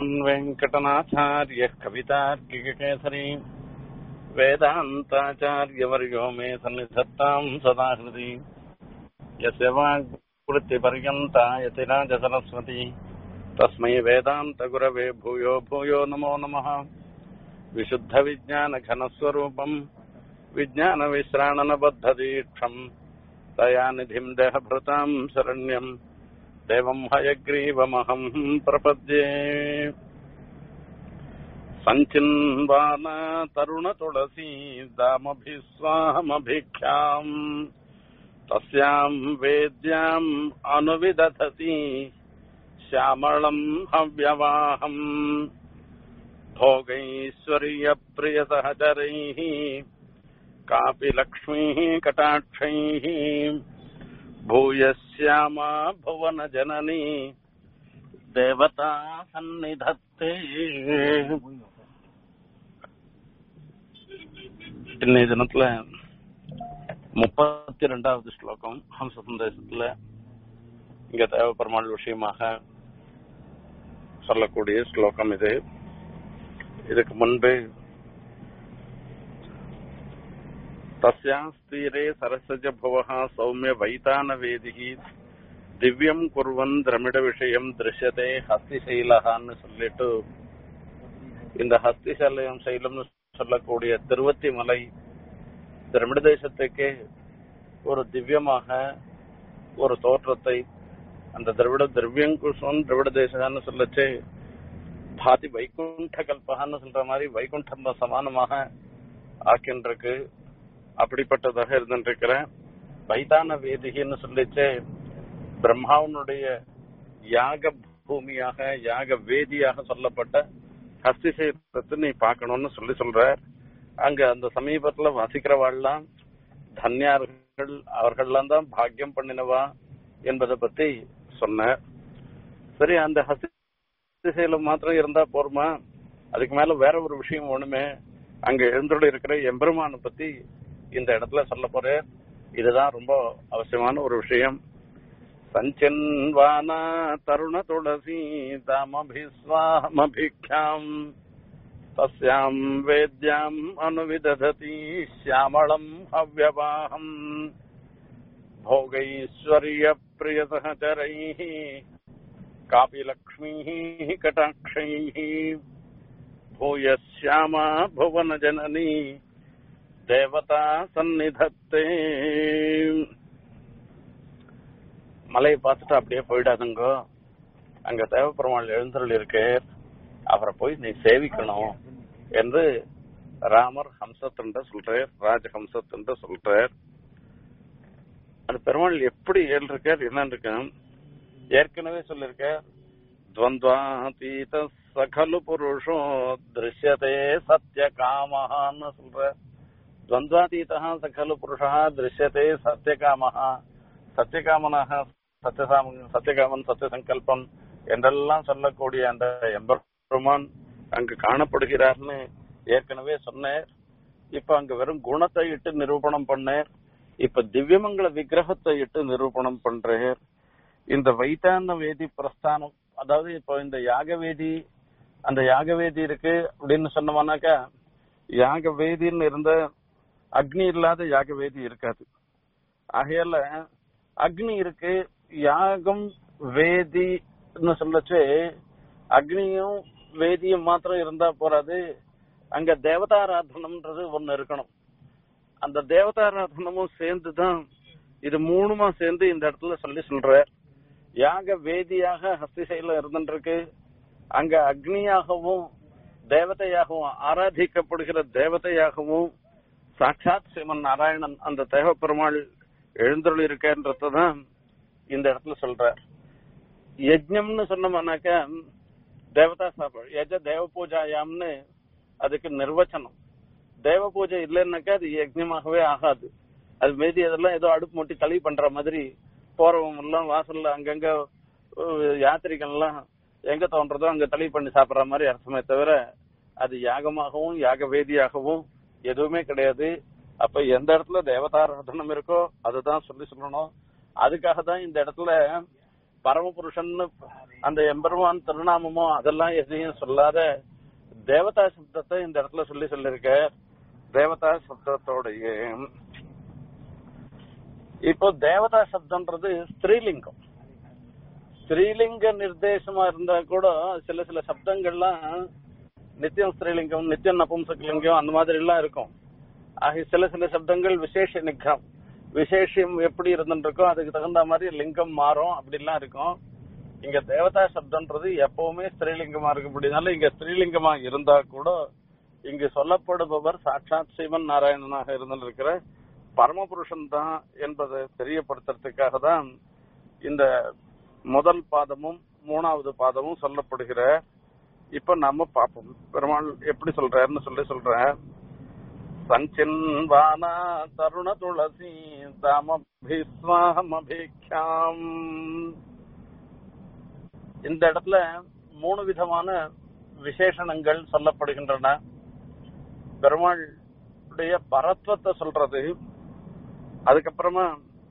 वेङ्कटनाथार्यः कवितार्किककेसरी वेदान्ताचार्यवर्यो मे सन्निधत्ताम् सदा हृदि यस्य वाग्वृत्तिपर्यन्ता यतिराजसरस्वती तस्मै वेदान्तगुरवे भूयो भूयो नमो नमः विशुद्धविज्ञानघनस्वरूपम् विज्ञानविश्राणनबद्धदीक्षम् दयानिधिम् देहभृताम् शरण्यम् देवम् हयग्रीवमहम् प्रपद्ये सञ्चिन्वान तरुणतुलसी दामभिस्वामभिख्याम् तस्याम् वेद्याम् अनुविदधति श्यामळम् हव्यवाहम् भोगैश्वर्यप्रियसहचरैः कापि लक्ष्मीः कटाक्षैः भूयश्यामा भुवनजननी தேவதா சந்நிதத்தே இன்னைய தினத்துல முப்பத்தி ரெண்டாவது ஸ்லோகம் ஹம்ச சந்தேசத்துல இங்க தேவபெருமாள் விஷயமாக சொல்லக்கூடிய ஸ்லோகம் இது இதுக்கு முன்பு தஸ்யாஸ்தீரே சரசஜ புவஹா சௌமிய வைதான வேதிகி திவ்யம் குர்வன் திரமிட விஷயம் திருஷ்யதே ஹஸ்திசைலகான்னு சொல்லிட்டு இந்த ஹஸ்திசைலம் சைலம்னு சொல்லக்கூடிய திருவத்தி மலை திரமிட தேசத்துக்கே ஒரு திவ்யமாக ஒரு தோற்றத்தை அந்த திரவிட திரவியங்குஷம் திரவிட தேசம்னு சொல்லச்சு பாதி வைகுண்ட கல்பகான்னு சொல்ற மாதிரி வைகுண்டம் சமானமாக ஆக்கின்றிருக்கு அப்படிப்பட்டதாக இருந்துருக்கிற வைதான வேதிகின்னு சொல்லிச்சு பிரம்மாவனுடைய யாக பூமியாக யாக வேதியாக சொல்லப்பட்ட ஹஸ்திசேத்திரத்தை நீ பார்க்கணும்னு சொல்லி சொல்ற அங்க அந்த சமீபத்துல வசிக்கிறவாள்லாம் தன்யார்கள் அவர்கள்லாம் தான் பாக்கியம் பண்ணினவா என்பதை பத்தி சொன்ன சரி அந்த ஹஸ்திசைலம் மாத்திரம் இருந்தா போருமா அதுக்கு மேல வேற ஒரு விஷயம் ஒண்ணுமே அங்க எழுந்துள்ள இருக்கிற எம்பெருமானை பத்தி இந்த இடத்துல சொல்ல போறேன் இதுதான் ரொம்ப அவசியமான ஒரு விஷயம் सञ्चिन्वाना तरुणतुलसी दामभिस्वामभिख्याम् तस्याम् वेद्याम् अनुविदधति श्यामळम् हव्यवाहम् भोगैश्वर्यप्रियसहचरैः कापि लक्ष्मीः कटाक्षैः भूयश्यामा भुवनजननी देवता सन्निधत्ते மலையை பார்த்துட்டு அப்படியே போயிடாதுங்க அங்க தேவப்பெருமாள் எழுந்தருள் இருக்கு அவரை போய் நீ சேவிக்கணும் என்று ராமர் ஹம்சத்துண்ட சொல்றார் ராஜஹம்சத்துண்ட சொல்றார் அந்த பெருமாள் எப்படி ஏழ்ருக்கார் என்னன்னு இருக்கு ஏற்கனவே சொல்லிருக்க துவந்த்வாதீத சகலு புருஷோ திருஷ்யதே சத்திய காமஹான்னு சொல்ற துவந்த்வாதீதா சகலு புருஷா திருஷ்யதே சத்திய காமஹா சத்தியகாமனாக சத்தியசாம சத்தியகாமன் சத்தியசங்கல்பம் என்றெல்லாம் சொல்லக்கூடிய அந்த எம்பெருமான் அங்கு காணப்படுகிறார்னு ஏற்கனவே சொன்னேன் இப்ப அங்க வெறும் குணத்தை இட்டு நிரூபணம் பண்ணேன் இப்ப திவ்யமங்கல விக்கிரகத்தை இட்டு நிரூபணம் பண்றேன் இந்த வைத்தான வேதி பிரஸ்தானம் அதாவது இப்போ இந்த யாக வேதி அந்த யாக வேதி இருக்கு அப்படின்னு சொன்னோம்னாக்கா யாக வேதின்னு இருந்த அக்னி இல்லாத யாக வேதி இருக்காது ஆகையால அக்னி இருக்கு யாகம் வேதின்னு சொல்லச்சு அக்னியும் வேதியும் மாத்திரம் இருந்தா போறாது அங்க தேவதாராதனம்ன்றது ஒண்ணு இருக்கணும் அந்த தேவதாராதனமும் சேர்ந்துதான் இது மூணுமா சேர்ந்து இந்த இடத்துல சொல்லி சொல்ற யாக வேதியாக ஹஸ்திசைல இருந்துருக்கு அங்க அக்னியாகவும் தேவதையாகவும் ஆராதிக்கப்படுகிற தேவதையாகவும் சாட்சாத் சிவன் நாராயணன் அந்த தேவ பெருமாள் எழுந்தருள் இருக்கன்றதான் இந்த இடத்துல சொல்றார் யஜ்ஞம்னு சொன்னோம்னாக்கா தேவதா சாப்பாடு யஜ தேவ பூஜாயாம்னு அதுக்கு நிர்வச்சனம் தேவ பூஜை இல்லைன்னாக்கா அது யஜ்ஞமாகவே ஆகாது அது மீதி அதெல்லாம் ஏதோ அடுப்பு மூட்டி தளி பண்ற மாதிரி போறவங்க எல்லாம் வாசல்ல அங்கங்க யாத்திரிகள்லாம் எங்க தோன்றதோ அங்க தளி பண்ணி சாப்பிடுற மாதிரி அர்த்தமே தவிர அது யாகமாகவும் யாக வேதியாகவும் எதுவுமே கிடையாது அப்ப எந்த இடத்துல தேவதாராதனம் இருக்கோ அதுதான் சொல்லி சொல்லணும் அதுக்காக தான் இந்த இடத்துல பரமபுருஷன்னு அந்த எம்பெருமான் திருநாமமோ அதெல்லாம் எதையும் சொல்லாத தேவதா சப்தத்தை இந்த இடத்துல சொல்லி சொல்லியிருக்க தேவதா சப்தத்தோடைய இப்போ தேவதா சப்தம்ன்றது ஸ்திரீலிங்கம் ஸ்திரீலிங்க நிர்தேசமா இருந்தா கூட சில சில சப்தங்கள்லாம் நித்தியம் ஸ்திரீலிங்கம் நித்தியம் நபும்சகலிங்கம் அந்த மாதிரி எல்லாம் இருக்கும் ஆக சில சில சப்தங்கள் விசேஷ நிக்கம் விசேஷம் எப்படி இருந்துருக்கோ அதுக்கு தகுந்த மாதிரி லிங்கம் மாறும் அப்படிலாம் இருக்கும் இங்க தேவதா சப்தம்ன்றது எப்பவுமே ஸ்திரீலிங்கமா இருக்கக்கூடியனால இங்க ஸ்திரீலிங்கமா இருந்தா கூட இங்கு சொல்லப்படுபவர் சாட்சாத் சிவன் நாராயணனாக இருந்திருக்கிற பரமபுருஷன் தான் என்பதை தெரியப்படுத்துறதுக்காக தான் இந்த முதல் பாதமும் மூணாவது பாதமும் சொல்லப்படுகிற இப்ப நாம பார்ப்போம் பெருமாள் எப்படி சொல்றாருன்னு சொல்லி சொல்றேன் சஞ்சின்வானா தருண துளசி தாமபிஸ்வாமபிக்ஷாம் இந்த இடத்துல மூணு விதமான விசேஷணங்கள் சொல்லப்படுகின்றன பெருமாளுடைய பரத்வத்தை சொல்றது அதுக்கப்புறமா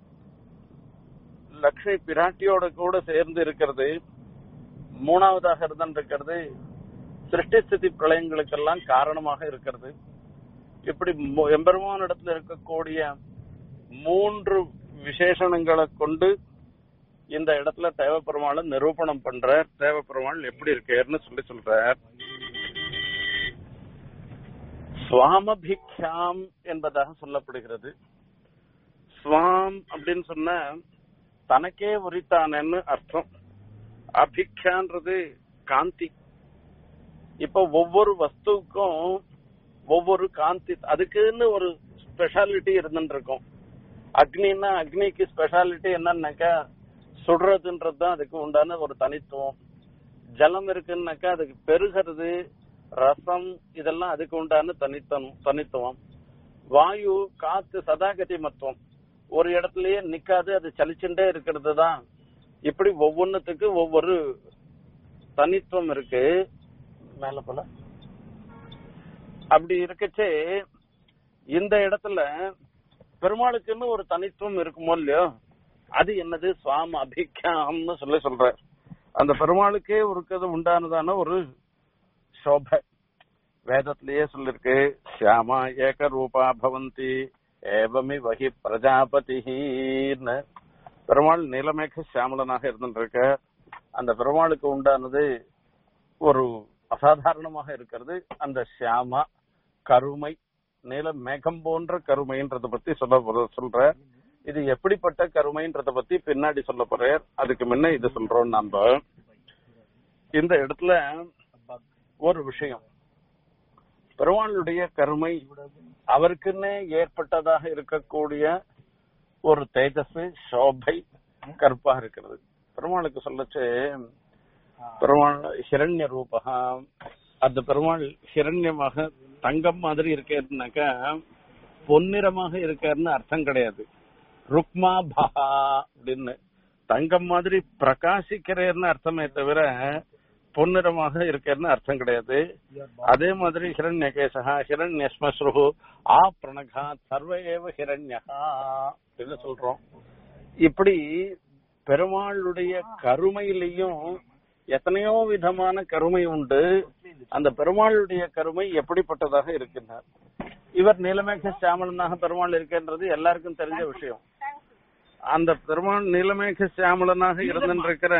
லக்ஷ்மி பிராட்டியோட கூட சேர்ந்து இருக்கிறது மூணாவதாக இருந்திருக்கிறது சிருஷ்டி ஸ்திதி பிரளயங்களுக்கெல்லாம் காரணமாக இருக்கிறது இப்படி மு- எம்பெருமான் இடத்துல இருக்கக்கூடிய மூன்று விசேஷணங்களை கொண்டு இந்த இடத்துல தேவப்பெருமாளை நிரூபணம் பண்ற தேவப்பெருமாள் எப்படி இருக்கேன்னு சொல்லி சொல்றார் சுவாமபிக்ஷாம் என்பதாக சொல்லப்படுகிறது ஸ்வாம் அப்படின்னு சொன்ன தனக்கே உரித்தானன்னு அர்த்தம் அபிக்ஷான்றது காந்தி இப்ப ஒவ்வொரு வஸ்துவுக்கும் ஒவ்வொரு காந்தி அதுக்குன்னு ஒரு ஸ்பெஷாலிட்டி இருந்துட்டு இருக்கும் அக்னின்னா அக்னிக்கு ஸ்பெஷாலிட்டி என்னன்னாக்கா சுடுறதுன்றது தான் அதுக்கு உண்டான ஒரு தனித்துவம் ஜலம் இருக்குன்னாக்கா அதுக்கு பெருகிறது ரசம் இதெல்லாம் அதுக்கு உண்டான தனித்தனம் தனித்துவம் வாயு காத்து சதாகதி மத்துவம் ஒரு இடத்துலயே நிக்காது அது சலிச்சுட்டே இருக்கிறது தான் இப்படி ஒவ்வொன்னுத்துக்கு ஒவ்வொரு தனித்துவம் இருக்கு மேல போல அப்படி இருக்கச்சே இந்த இடத்துல பெருமாளுக்குன்னு ஒரு தனித்துவம் இருக்குமோ இல்லையோ அது என்னது சுவாம அபிக்யாம்னு சொல்லி சொல்ற அந்த பெருமாளுக்கே ஒரு கதை உண்டானதான ஒரு சோபை வேதத்திலேயே சொல்லிருக்கு சியாமா ஏக ரூபா பவந்தி ஏவமி வகி பிரஜாபதின்னு பெருமாள் நீலமேக சியாமலனாக இருந்துருக்க அந்த பெருமாளுக்கு உண்டானது ஒரு அசாதாரணமாக இருக்கிறது அந்த சியாமா கருமை நீல மேகம் போன்ற கருமைன்றத பத்தி சொல்ல போற- சொல்ற இது எப்படிப்பட்ட கருமைன்றத பத்தி பின்னாடி சொல்ல போறார் அதுக்கு முன்ன இது சொல்றோம் நாம இந்த இடத்துல ஒரு விஷயம் பெருமாளுடைய கருமை அவருக்குன்னே ஏற்பட்டதாக இருக்கக்கூடிய ஒரு தேஜஸ் சோபை கருப்பா இருக்கிறது பெருமாளுக்கு சொல்லச்சு பெருமாள் ஹிரண்ய ரூபகா அந்த பெருமாள் ஹிரண்யமாக தங்கம் மாதிரி இருக்காருனாக்கா பொன்னிறமாக இருக்காருன்னு அர்த்தம் கிடையாது ருக்மா பஹா அப்படின்னு தங்கம் மாதிரி பிரகாசிக்கிறேன்னு அர்த்தமே தவிர பொன்னிறமாக இருக்காருன்னு அர்த்தம் கிடையாது அதே மாதிரி ஹிரண்யகேசகா ஹிரண்யஸ்மஸ்ரு ஆ பிரணகா சர்வ ஏவ ஹிரண்யகா அப்படின்னு சொல்றோம் இப்படி பெருமாளுடைய கருமையிலையும் எத்தனையோ விதமான கருமை உண்டு அந்த பெருமாளுடைய கருமை எப்படிப்பட்டதாக இருக்கின்றார் இவர் நீலமேக சியாமலனாக பெருமாள் இருக்கின்றது எல்லாருக்கும் தெரிஞ்ச விஷயம் அந்த பெருமாள் நீலமேக சியாமலனாக இருந்திருக்கிற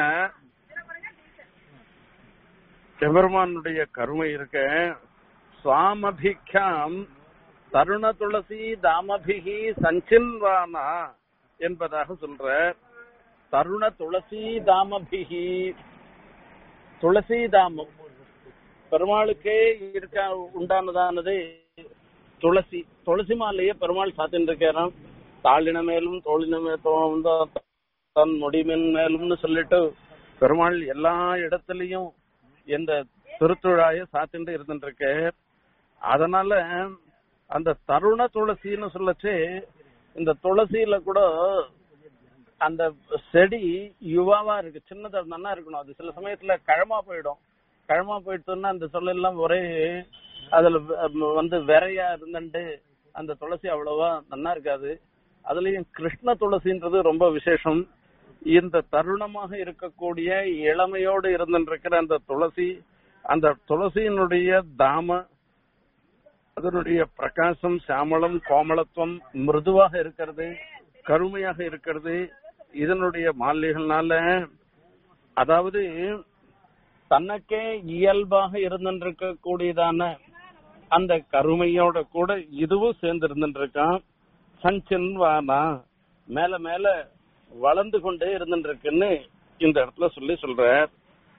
எம்பெருமானுடைய கருமை இருக்க சுவாமபிக்யாம் தருண துளசி தாமபிகி சஞ்சின்வானா என்பதாக சொல்ற தருண துளசி தாமபிகி துளசி தாமம் பெருமாளுக்கே இருக்க உண்டானதானது துளசி துளசி மாலையே பெருமாள் சாத்தின்னு இருக்கிறான் தாளின மேலும் தோளின மே- தோ- தன் முடிமின் மேலும்னு சொல்லிட்டு பெருமாள் எல்லா இடத்துலயும் இந்த திருத்துழாய சாத்திண்டு இருந்துட்டு இருக்கு அதனால அந்த தருண துளசின்னு சொல்லச்சு இந்த துளசியில கூட அந்த செடி யுவாவா இருக்கு சின்னதா நன்னா இருக்கணும் அது சில சமயத்துல கழமா போயிடும் கழமா போயிடுச்சுன்னா அந்த சொல்லெல்லாம் ஒரே அதுல வ- வந்து விரையா இருந்துட்டு அந்த துளசி அவ்வளவா நன்னா இருக்காது அதுலயும் கிருஷ்ண துளசின்றது ரொம்ப விசேஷம் இந்த தருணமாக இருக்கக்கூடிய இளமையோடு இருந்திருக்கிற அந்த துளசி அந்த துளசியினுடைய தாம அதனுடைய பிரகாசம் சாமளம் கோமளத்துவம் மிருதுவாக இருக்கிறது கருமையாக இருக்கிறது இதனுடைய மாலைகள்னால அதாவது தனக்கே இயல்பாக இருந்திருக்க கூடியதான அந்த கருமையோட கூட இதுவும் சேர்ந்து இருந்துருக்கான் சஞ்சன்வானா மேல மேல வளர்ந்து கொண்டே இருந்துருக்குன்னு இந்த இடத்துல சொல்லி சொல்றார்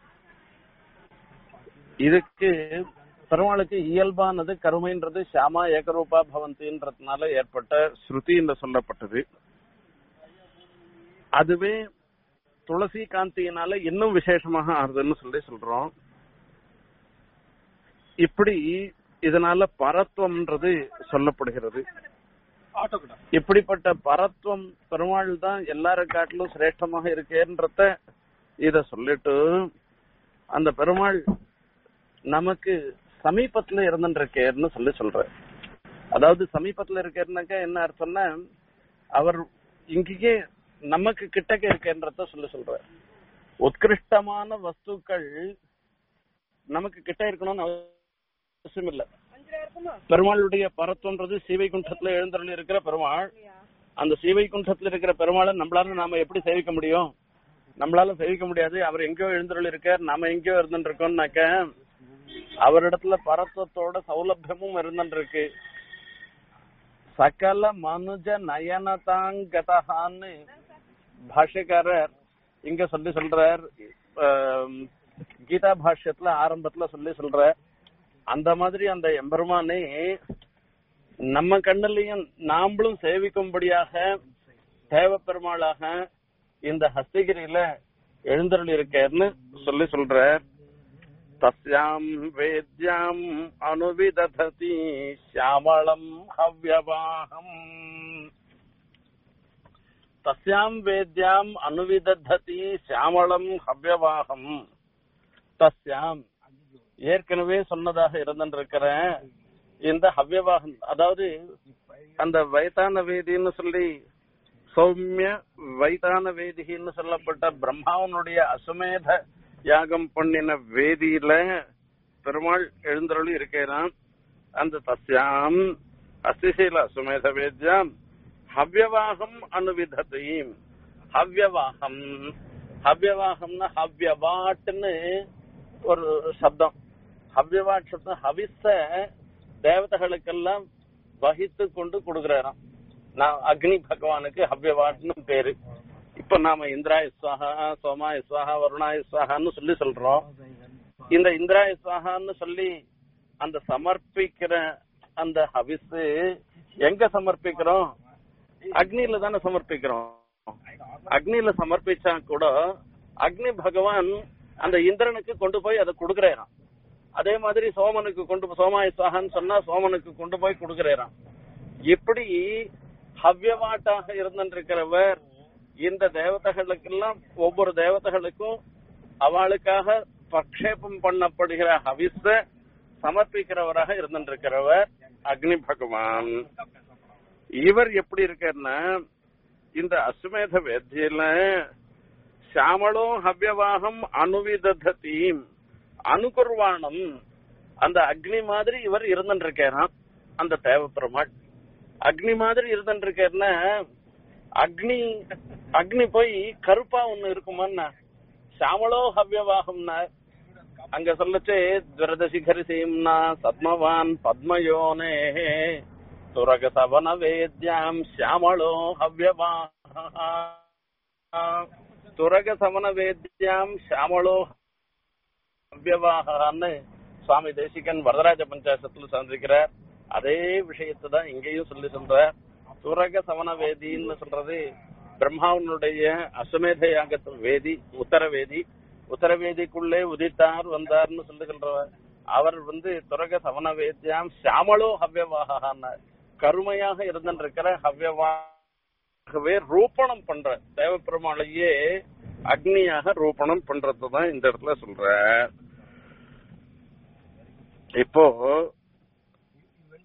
இதுக்கு பெருமாளுக்கு இயல்பானது கருமைன்றது ஷாமா ஏகரூபா பவந்தின்றதுனால ஏற்பட்ட ஸ்ருதி என்று சொல்லப்பட்டது அதுவே துளசி காந்தியினால இன்னும் விசேஷமாக ஆறுதுன்னு சொல்லி சொல்றோம் இப்படி இதனால பரத்வம்ன்றது சொல்லப்படுகிறது இப்படிப்பட்ட பரத்வம் பெருமாள் தான் எல்லாரும் காட்டிலும் சிரேஷ்டமாக இருக்கேன்றத இத சொல்லிட்டு அந்த பெருமாள் நமக்கு சமீபத்துல இருந்துருக்கேன்னு சொல்லி சொல்ற அதாவது சமீபத்துல இருக்கேன்னாக்கா என்ன அர்த்தம்னா அவர் இங்கேயே நமக்கு கிட்டக்க இருக்கேன்றத சொல்லி சொல்ற உத்கிருஷ்டமான வஸ்துக்கள் நமக்கு கிட்ட இருக்கணும்னு அவசியம் இல்ல பெருமாளுடைய பரத்துவன்றது சீவைகுண்டத்துல எழுந்தருள் இருக்கிற பெருமாள் அந்த சீவைகுண்டத்துல இருக்கிற பெருமாளை நம்மளால நாம எப்படி சேவிக்க முடியும் நம்மளால சேவிக்க முடியாது அவர் எங்கேயோ எழுந்தருள் இருக்கார் நாம எங்கேயோ இருந்துட்டு இருக்கோம்னாக்க அவரிடத்துல பரத்துவத்தோட சௌலபியமும் இருந்துருக்கு சகல மனுஜ நயனதாங்கதான்னு பாஷ்யக்காரர் இங்க சொல்லி சொல்றார் ஆம், கீதா பாஷ்யத்துல ஆரம்பத்துல சொல்லி சொல்ற அந்த மாதிரி அந்த எம்பெருமானை நம்ம கண்ணிலையும் நாமளும் சேவிக்கும்படியாக தேவ பெருமாளாக இந்த ஹஸ்தகிரியில எழுந்தருள் இருக்கேன்னு சொல்லி சொல்றார் தஸ்யாம் வேத்யாம் அனுவிதததி சியாமளம் ஹவ்யவாகம் தஸ்யாம் வேத்யாம் அனுவிதத்தி சியாமளம் ஹவ்யவாகம் தஸ்யாம் ஏற்கனவே சொன்னதாக இருந்திருக்கிற இந்த ஹவ்யவாகம் அதாவது அந்த வைத்தான வேதின்னு சொல்லி சௌமிய வைத்தான வேதிகின்னு சொல்லப்பட்ட பிரம்மாவனுடைய அசுமேத யாகம் பண்ணின வேதியில பெருமாள் எழுந்தருளி இருக்கிறான் அந்த தஸ்யாம் அஸ்திசீல அசுமேத வேத்யாம் ஹவ்யவாகம் அனுவிதத்தையும் ஹவ்யவாகம் ஹவ்யவாகம்னா ஹவ்யவாட்னு ஒரு சப்தம் ஹவ்யவாட் சப்தம் ஹவிஸ தேவதைகளுக்கெல்லாம் வகித்து கொண்டு கொடுக்கிறாராம் நான் அக்னி பகவானுக்கு ஹவ்யவாட்னு பேரு இப்ப நாம இந்திராய ஸ்வாஹா சோமாய ஸ்வாஹா வருணாய ஸ்வாஹான்னு சொல்லி சொல்றோம் இந்த இந்திராய ஸ்வாஹான்னு சொல்லி அந்த சமர்ப்பிக்கிற அந்த ஹவிஸ் எங்க சமர்ப்பிக்கிறோம் அக்னியில தானே சமர்ப்பிக்கிறோம் அக்னியில சமர்ப்பிச்சா கூட அக்னி பகவான் அந்த இந்திரனுக்கு கொண்டு போய் அதை கொடுக்கறாராம் அதே மாதிரி சோமனுக்கு கொண்டு சோமாய சாகான்னு சொன்னா சோமனுக்கு கொண்டு போய் கொடுக்கறாராம் இப்படி ஹவ்யவாட்டாக இருந்திருக்கிறவர் இந்த தேவதைகளுக்கெல்லாம் ஒவ்வொரு தேவதைகளுக்கும் அவளுக்காக பிரக்ஷேபம் பண்ணப்படுகிற ஹவிஸ சமர்ப்பிக்கிறவராக இருந்திருக்கிறவர் அக்னி பகவான் இவர் எப்படி இருக்காருன்னா இந்த அஸ்வமேத வேத்தியில சாமளோ ஹவ்யவாகம் அணுவிதத்தீம் அணுகுர்வாணம் அந்த அக்னி மாதிரி இவர் இருந்துருக்காராம் அந்த தேவ பெருமாள் அக்னி மாதிரி இருந்துருக்காருன்னா அக்னி அக்னி போய் கருப்பா ஒண்ணு இருக்குமான்னா சாமளோ ஹவ்யவாகம்னா அங்க சொல்லச்சே துரதசிகரி சீம்னா சத்மவான் பத்மயோனே துரக சவன வேத்யாம் சியாமளோ ஹவ்யவாக துரக சவன வேத்யாம் சியாமளோ ஹவ்யவாகான்னு சுவாமி தேசிகன் வரதராஜ பஞ்சாசத்துல சந்திக்கிறார் அதே விஷயத்தை தான் இங்கேயும் சொல்லி சொல்றார் துரக சவன வேதின்னு சொல்றது பிரம்மாவனுடைய அஸ்வமேத யாகத்து வேதி உத்தர வேதி உத்தர வேதிக்குள்ளே உதித்தார் வந்தார்னு சொல்லி சொல்றவர் அவர் வந்து துரக சவன வேத்தியாம் சியாமளோ ஹவ்யவாகான்னு கருமையாக இருந்திருக்கிற ஹவ்யவாகவே ரூபணம் பண்ற தேவ பெருமாளையே அக்னியாக ரூபணம் பண்றதுதான் இந்த இடத்துல சொல்ற இப்போ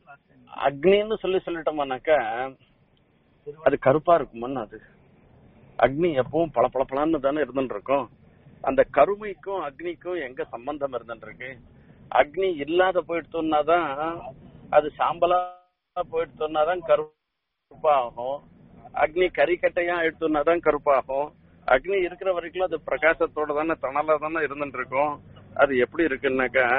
அக்னின்னு சொல்லி சொல்லிட்டோம்னாக்கா அது கருப்பா இருக்குமான்னு அது அக்னி எப்பவும் பளபளபளன்னு தானே இருந்துட்டு இருக்கும் அந்த கருமைக்கும் அக்னிக்கும் எங்க சம்பந்தம் இருந்துட்டு இருக்கு அக்னி இல்லாத போயிடுத்தோம்னா தான் அது சாம்பலா போயிடுத்தோம்னா தான் கருப்பாகும் அக்னி கறிக்கட்டையா எடுத்தோம்னா தான் கருப்பாகும் அக்னி இருக்கிற வரைக்கும் அது பிரகாசத்தோட தானே தணலா தானே இருந்துட்டு இருக்கும் அது எப்படி இருக்குன்னாக்கா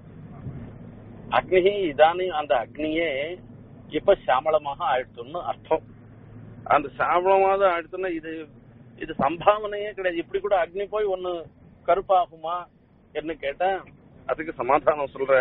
அக்னி இதானே அந்த அக்னியே இப்ப சாமளமாக ஆயிடுத்துன்னு அர்த்தம் அந்த சாமளமாக ஆயிடுத்துன்னா இது இது சம்பாவனையே கிடையாது இப்படி கூட அக்னி போய் ஒண்ணு கருப்பாகுமா என்ன கேட்டேன் அதுக்கு சமாதானம் சொல்ற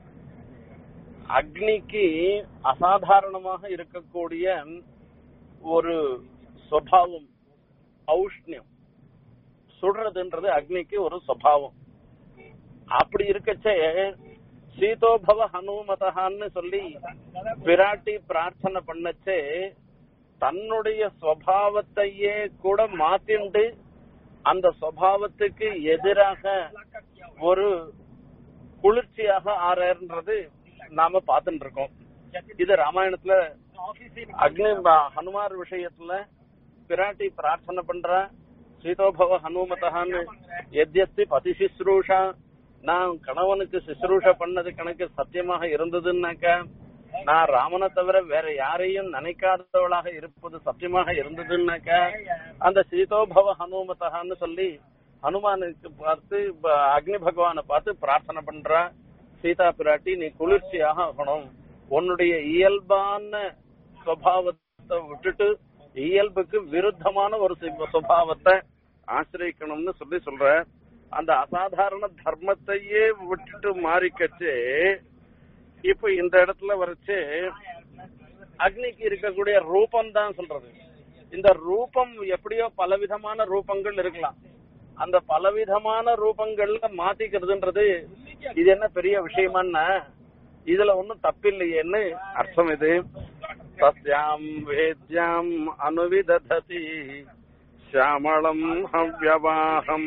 அக்னிக்கு அசாதாரணமாக இருக்கக்கூடிய ஒரு சுவாவம் ஔஷ்ணியம் சுடுறதுன்றது அக்னிக்கு ஒரு சுவாவம் அப்படி இருக்கச்சே சீதோபவ ஹனுமதஹான்னு சொல்லி பிராட்டி பிரார்த்தனை பண்ணச்சே தன்னுடைய சுவாவத்தையே கூட மாத்திண்டு அந்த சுவாவத்துக்கு எதிராக ஒரு குளிர்ச்சியாக ஆறன்றது நாம பார்த்துட்டு இருக்கோம் இது ராமாயணத்துல அக்னி ஹனுமார் விஷயத்துல பிராட்டி பிரார்த்தனை பண்ற சீதோபவ ஹனுமதஹான்னு எத்யஸ்தி பதி சிஸ்ரூஷா நான் கணவனுக்கு சிசுரூஷ பண்ணது கணக்கு சத்தியமாக இருந்ததுன்னாக்க நான் ராமனை தவிர வேற யாரையும் நினைக்காதவளாக இருப்பது சத்தியமாக இருந்ததுன்னாக்க அந்த சீதோபவ ஹனுமதகான்னு சொல்லி ஹனுமானுக்கு பார்த்து ப- அக்னி பகவானை பார்த்து பிரார்த்தனை பண்றா சீதா பிராட்டி நீ குளிர்ச்சியாக ஆகணும் உன்னுடைய இயல்பான சுவாவத்தை விட்டுட்டு இயல்புக்கு விருத்தமான ஒரு சி- சுபாவத்தை ஆசிரியக்கணும்னு சொல்லி சொல்ற அந்த அசாதாரண தர்மத்தையே விட்டுட்டு மாறிக்கச்சு இப்ப இந்த இடத்துல வரைச்சு அக்னிக்கு இருக்கக்கூடிய ரூபம் தான் சொல்றது இந்த ரூபம் எப்படியோ பலவிதமான ரூபங்கள் இருக்கலாம் அந்த பலவிதமான ரூபங்கள்ல மாத்திக்கிறதுன்றது இது என்ன பெரிய விஷயமான்னா இதுல ஒண்ணும் தப்பில்லையேன்னு அர்த்தம் இது சத்யாம் வேத்யாம் அனுவிததி சியாமளம் ஹவ்யவாகம்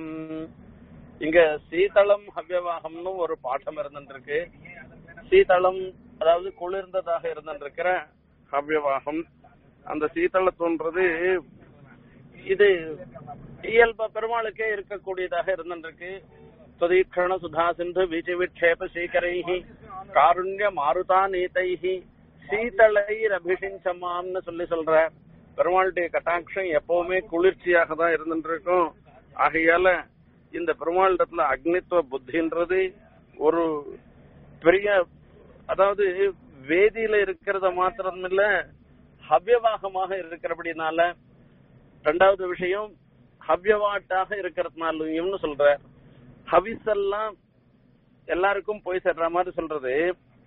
இங்க சீதளம் ஹவ்யவாகம்னு ஒரு பாடம் இருந்துருக்கு சீதளம் அதாவது குளிர்ந்ததாக இருந்திருக்கிற ஹவ்யவாகம் அந்த சீதளத்தோன்றது இது இயல்ப பெருமாளுக்கே இருக்கக்கூடியதாக இருந்திருக்கு சுதீக்ஷண சுதா சிந்து வீச்சு விட்சேப சீக்கரைஹி காருண்ய மாருதா நீதைஹி சீதளைர் அபிஷிஞ்சமாம்னு சொல்லி சொல்ற பெருமாளுடைய கட்டாட்சம் எப்பவுமே குளிர்ச்சியாக தான் இருந்துட்டு இருக்கும் ஆகையால இந்த பெருமாளிடத்துல அக்னித்துவ புத்தின்றது ஒரு பெரிய அதாவது வேதியில இருக்கிறத மாத்திரம் இல்ல ஹவ்யவாகமாக இருக்கிறபடினால ரெண்டாவது விஷயம் ஹவ்யவாட்டாக இருக்கிறதுனாலையும்னு சொல்ற ஹவிஸ் எல்லாம் எல்லாருக்கும் போய் சேர்ற மாதிரி சொல்றது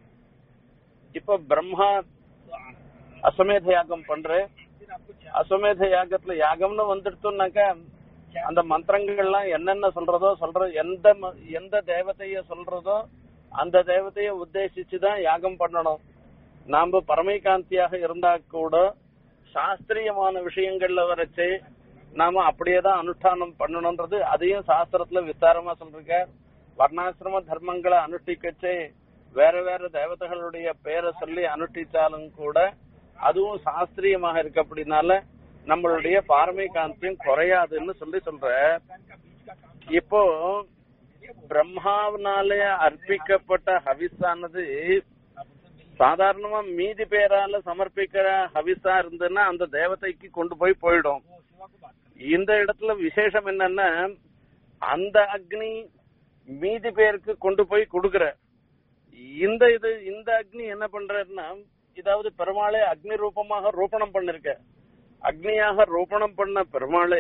இப்ப பிரம்மா அஸ்வமேத யாகம் பண்ற அஸ்வமேத யாகத்துல யாகம்னு வந்துடுத்தோம்னாக்க அந்த மந்திரங்கள்லாம் என்னென்ன சொல்றதோ சொல்ற எந்த ம- எந்த தேவதைய சொல்றதோ அந்த தேவதைய உத்தேசிச்சு தான் யாகம் பண்ணணும் நாம பரமைகாந்தியாக இருந்தா கூட சாஸ்திரியமான விஷயங்கள்ல வரைச்சு நாம அப்படியே தான் அனுஷ்டானம் பண்ணணும்ன்றது அதையும் சாஸ்திரத்துல விஸ்தாரமா சொல்லிருக்க வர்ணாசிரம தர்மங்களை அனுஷ்டிக்கச்சே வேற வேற தேவதைகளுடைய பேரை சொல்லி அனுஷ்டிச்சாலும் கூட அதுவும் சாஸ்திரியமாக இருக்கு அப்படின்னால நம்மளுடைய பாரமைகாந்தியம் குறையாதுன்னு சொல்லி சொல்ற இப்போ பிரம்மாவினாலே அர்ப்பிக்கப்பட்ட ஹவிஸானது சாதாரணமா மீதி பேரால சமர்ப்பிக்கிற ஹவிஸா இருந்ததுன்னா அந்த தேவதைக்கு கொண்டு போய் போயிடும் இந்த இடத்துல விசேஷம் என்னன்னா அந்த அக்னி மீதி பேருக்கு கொண்டு போய் கொடுக்கிற இந்த இது இந்த அக்னி என்ன பண்றதுன்னா இதாவது பெருமாளே அக்னி ரூபமாக ரூபணம் பண்ணிருக்க அக்னியாக ரூபணம் பண்ண பெருமாளே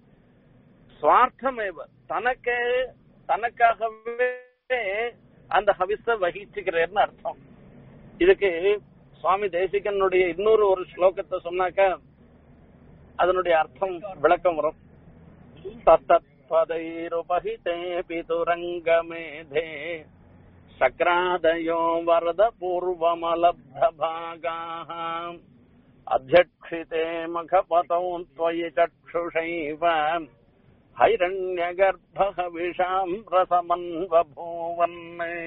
சுவார்த்தமேவ தனக்கே தனக்காகவே அந்த ஹவிஸ வகிச்சுக்கிறேன்னு அர்த்தம் இதுக்கு சுவாமி தேசிகனுடைய இன்னொரு ஒரு ஸ்லோகத்தை சொன்னாக்க அதனுடைய அர்த்தம் விளக்கம் வரும் தத்தத்பதைருபகிதே பிதுரங்கமேதே சக்ராதயோ வரத பூர்வமலப்த பாகாः அத்தியக்ஷிதே மகபதௌ त्वयि चक्षुषैव हैरण्यगर्भः विषाम् रसमन्वभूवन्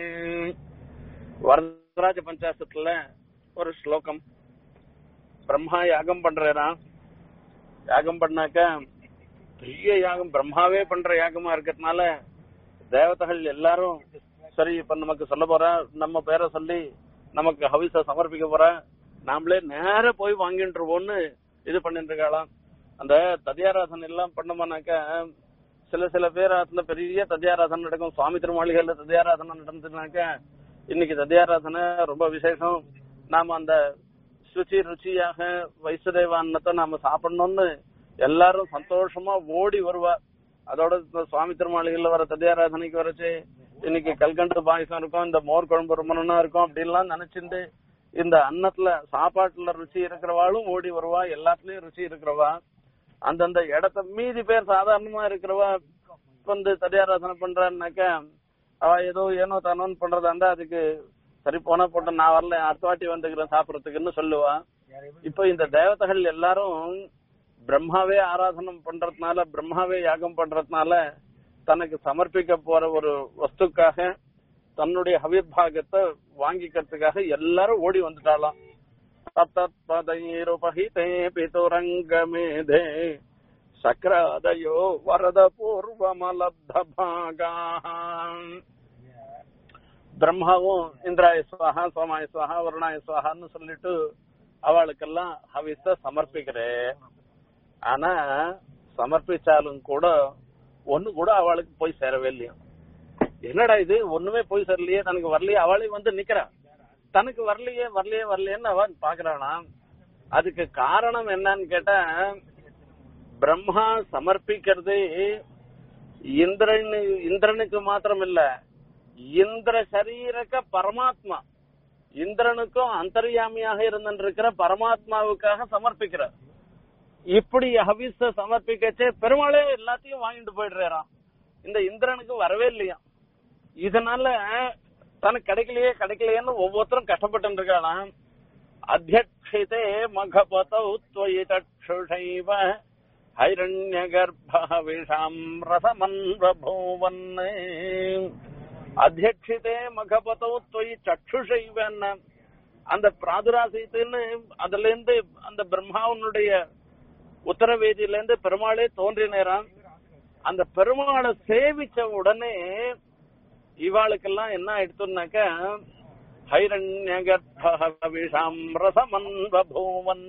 வரதராஜ பஞ்சாசத்துல ஒரு ஸ்லோகம் பிரம்மா யாகம் பண்றாராம் யாகம் பண்ணாக்க பெரிய யாகம் பிரம்மாவே பண்ற யாகமா இருக்கிறதுனால தேவதைகள் எல்லாரும் சரி இப்ப நமக்கு சொல்ல போற நம்ம பேரை சொல்லி நமக்கு ஹவிச சமர்ப்பிக்க போற நாமளே நேர போய் வாங்கிட்டுருவோம்னு இது பண்ணிட்டு இருக்காளாம் அந்த ததியாராதனை எல்லாம் பண்ணோம்னாக்க சில சில பேர் அதுல பெரிய ததியாராதனை நடக்கும் சுவாமி திருமாளிகையில ததியாராதனை நடந்ததுனாக்க இன்னைக்கு ததியாராதனை ரொம்ப விசேஷம் நாம அந்த சுச்சி ருச்சியாக வைசுதேவ அன்னத்தை நாம சாப்பிடணும்னு எல்லாரும் சந்தோஷமா ஓடி வருவா அதோட இந்த சுவாமி திருமாளிகையில வர ததியாராதனைக்கு வரச்சு இன்னைக்கு கல்கண்டு பாயசம் இருக்கும் இந்த மோர் குழம்பு ரொம்ப நல்லா இருக்கும் அப்படின்லாம் நினைச்சிருந்து இந்த அன்னத்துல சாப்பாட்டுல ருச்சி இருக்கிறவாளும் ஓடி வருவா எல்லாத்துலயும் ருச்சி இருக்கிறவா அந்தந்த இடத்த மீதி பேர் சாதாரணமா இருக்கிறவா வந்து தடியாராசனை பண்றான்னாக்க அவ ஏதோ ஏனோ தானோன்னு பண்றதா இருந்தா அதுக்கு சரி போனா போட்ட நான் வரல அடுத்த வாட்டி வந்துக்கிறேன் சாப்பிடறதுக்குன்னு சொல்லுவா இப்போ இந்த தேவதைகள் எல்லாரும் பிரம்மாவே ஆராதனம் பண்றதுனால பிரம்மாவே யாகம் பண்றதுனால தனக்கு சமர்ப்பிக்க போற ஒரு வஸ்துக்காக தன்னுடைய ஹவிர்பாகத்தை வாங்கிக்கிறதுக்காக எல்லாரும் ஓடி வந்துட்டாலாம் தத்தத்பதைருபஹிதே பிதுரங்கமேதே சக்ராதயோ வரத பூர்வமலப்த பிரம்மாவும் இந்திராய சுவாகா சோமாய சுவாகா வருணாய சுவாகான்னு சொல்லிட்டு அவளுக்கெல்லாம் ஹவிஸ சமர்ப்பிக்கிறேன் ஆனா சமர்ப்பிச்சாலும் கூட ஒண்ணு கூட அவளுக்கு போய் சேரவே இல்லையா என்னடா இது ஒண்ணுமே போய் சேரலையே தனக்கு வரலையே அவளே வந்து நிக்கிறா தனக்கு வரலையே வரலையே வரலையேன்னு அவன் பாக்குறானா அதுக்கு காரணம் என்னன்னு கேட்டா பிரம்மா சமர்ப்பிக்கிறது இந்திரன் இந்திரனுக்கு மாத்திரம் இல்ல இந்திர சரீரக்க பரமாத்மா இந்திரனுக்கும் அந்தர்யாமியாக இருந்திருக்கிற பரமாத்மாவுக்காக சமர்ப்பிக்கிறார் இப்படி ஹவிஸ சமர்ப்பிக்கச்சே பெருமாளே எல்லாத்தையும் வாங்கிட்டு போயிடுறாராம் இந்த இந்திரனுக்கு வரவே இல்லையா இதனால தனக்கு கிடைக்கலையே கிடைக்கலையேன்னு ஒவ்வொருத்தரும் கஷ்டப்பட்டு இருக்காளாம் அத்தியட்சிதே மகபதௌ துவயி சக்ஷுஷைவ ஹைரண்ய கர்ப்பவிஷாம் ரசமன்வபூவன் அத்தியட்சிதே மகபதௌ துவயி சக்ஷுஷைவன் அந்த பிராதுராசியத்துன்னு அதுல இருந்து அந்த பிரம்மாவனுடைய உத்தரவேதியில இருந்து பெருமாளே தோன்றினராம் அந்த பெருமாளை சேவிச்ச உடனே இவாளுக்கெல்லாம் என்ன ஆயிடுத்துனாக்க ஹைரண்ய கர்ப்பவிஷாம் ரசமன்வபூவன்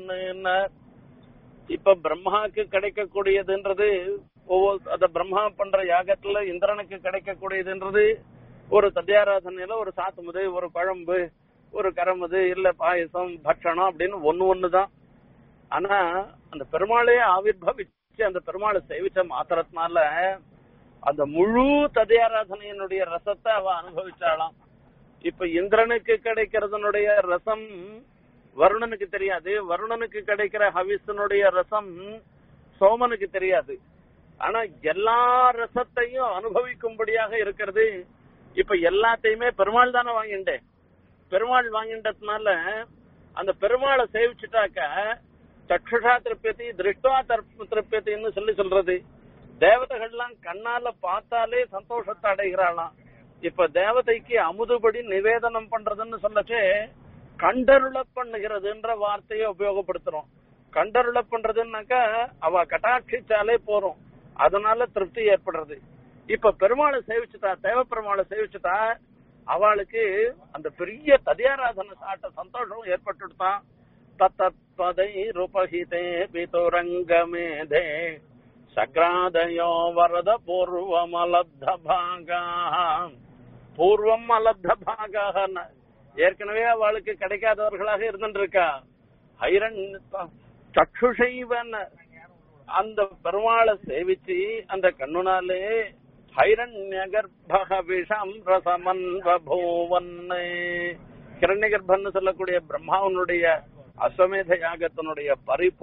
இப்ப பிரம்மாக்கு கிடைக்கக்கூடியதுன்றது ஒவ்வொரு அத பிரம்மா பண்ற யாகத்துல இந்திரனுக்கு கிடைக்கக்கூடியதுன்றது ஒரு தத்தியாராதனையில ஒரு சாத்துமுது ஒரு குழம்பு ஒரு கரமுது இல்ல பாயசம் பட்சணம் அப்படின்னு ஒண்ணு ஒண்ணுதான் ஆனா அந்த பெருமாளே ஆவிர்வவிச்சு அந்த பெருமாளை சேவிச்ச மாத்திரத்தினால அந்த முழு ததியாராதனையினுடைய ரசத்தை அவ அனுபவிச்சாளாம் இப்ப இந்திரனுக்கு கிடைக்கிறதுனுடைய ரசம் வருணனுக்கு தெரியாது வருணனுக்கு கிடைக்கிற ஹவிசனுடைய ரசம் சோமனுக்கு தெரியாது ஆனா எல்லா ரசத்தையும் அனுபவிக்கும்படியாக இருக்கிறது இப்ப எல்லாத்தையுமே பெருமாள் தானே வாங்கிண்டேன் பெருமாள் வாங்கின்றதுனால அந்த பெருமாளை சேவிச்சுட்டாக்க சக்ஷுஷா திருப்தியதி திருஷ்டா திருப்தியத்தின்னு சொல்லி சொல்றது தேவதைகள்லாம் கண்ணால பார்த்தாலே சந்தோஷத்தை அடைகிறாளாம் இப்ப தேவதைக்கு அமுதுபடி நிவேதனம் பண்றதுன்னு சொல்லச்சே கண்டருள பண்ணுகிறதுன்ற வார்த்தையை உபயோகப்படுத்துறோம் கண்டருள பண்றதுன்னாக்கா அவ கட்டாட்சிச்சாலே போறோம் அதனால திருப்தி ஏற்படுறது இப்ப பெருமாளை சேவிச்சுட்டா தேவ பெருமாளை சேவிச்சுட்டா அவளுக்கு அந்த பெரிய ததியாராதனை சாட்ட சந்தோஷம் ஏற்பட்டுட்டான் தத்தத்பதை ரூபஹிதே பிதுரங்கமேதே சக்ராதயோ வரத பூர்வம் அலப்த பாகா பூர்வம் அலப்த பாகாக ஏற்கனவே அவளுக்கு கிடைக்காதவர்களாக இருந்துருக்கா ஹைரன் சக்ஷுஷைவன் அந்த பெருமாளை சேவிச்சு அந்த கண்ணுனாலே ஹைரண்ய கர்ப்பக விஷம் ரசமன் பபூவன் கிரண்ய கர்ப்பன்னு சொல்லக்கூடிய பிரம்மாவனுடைய அஸ்வமேத யாகத்தினுடைய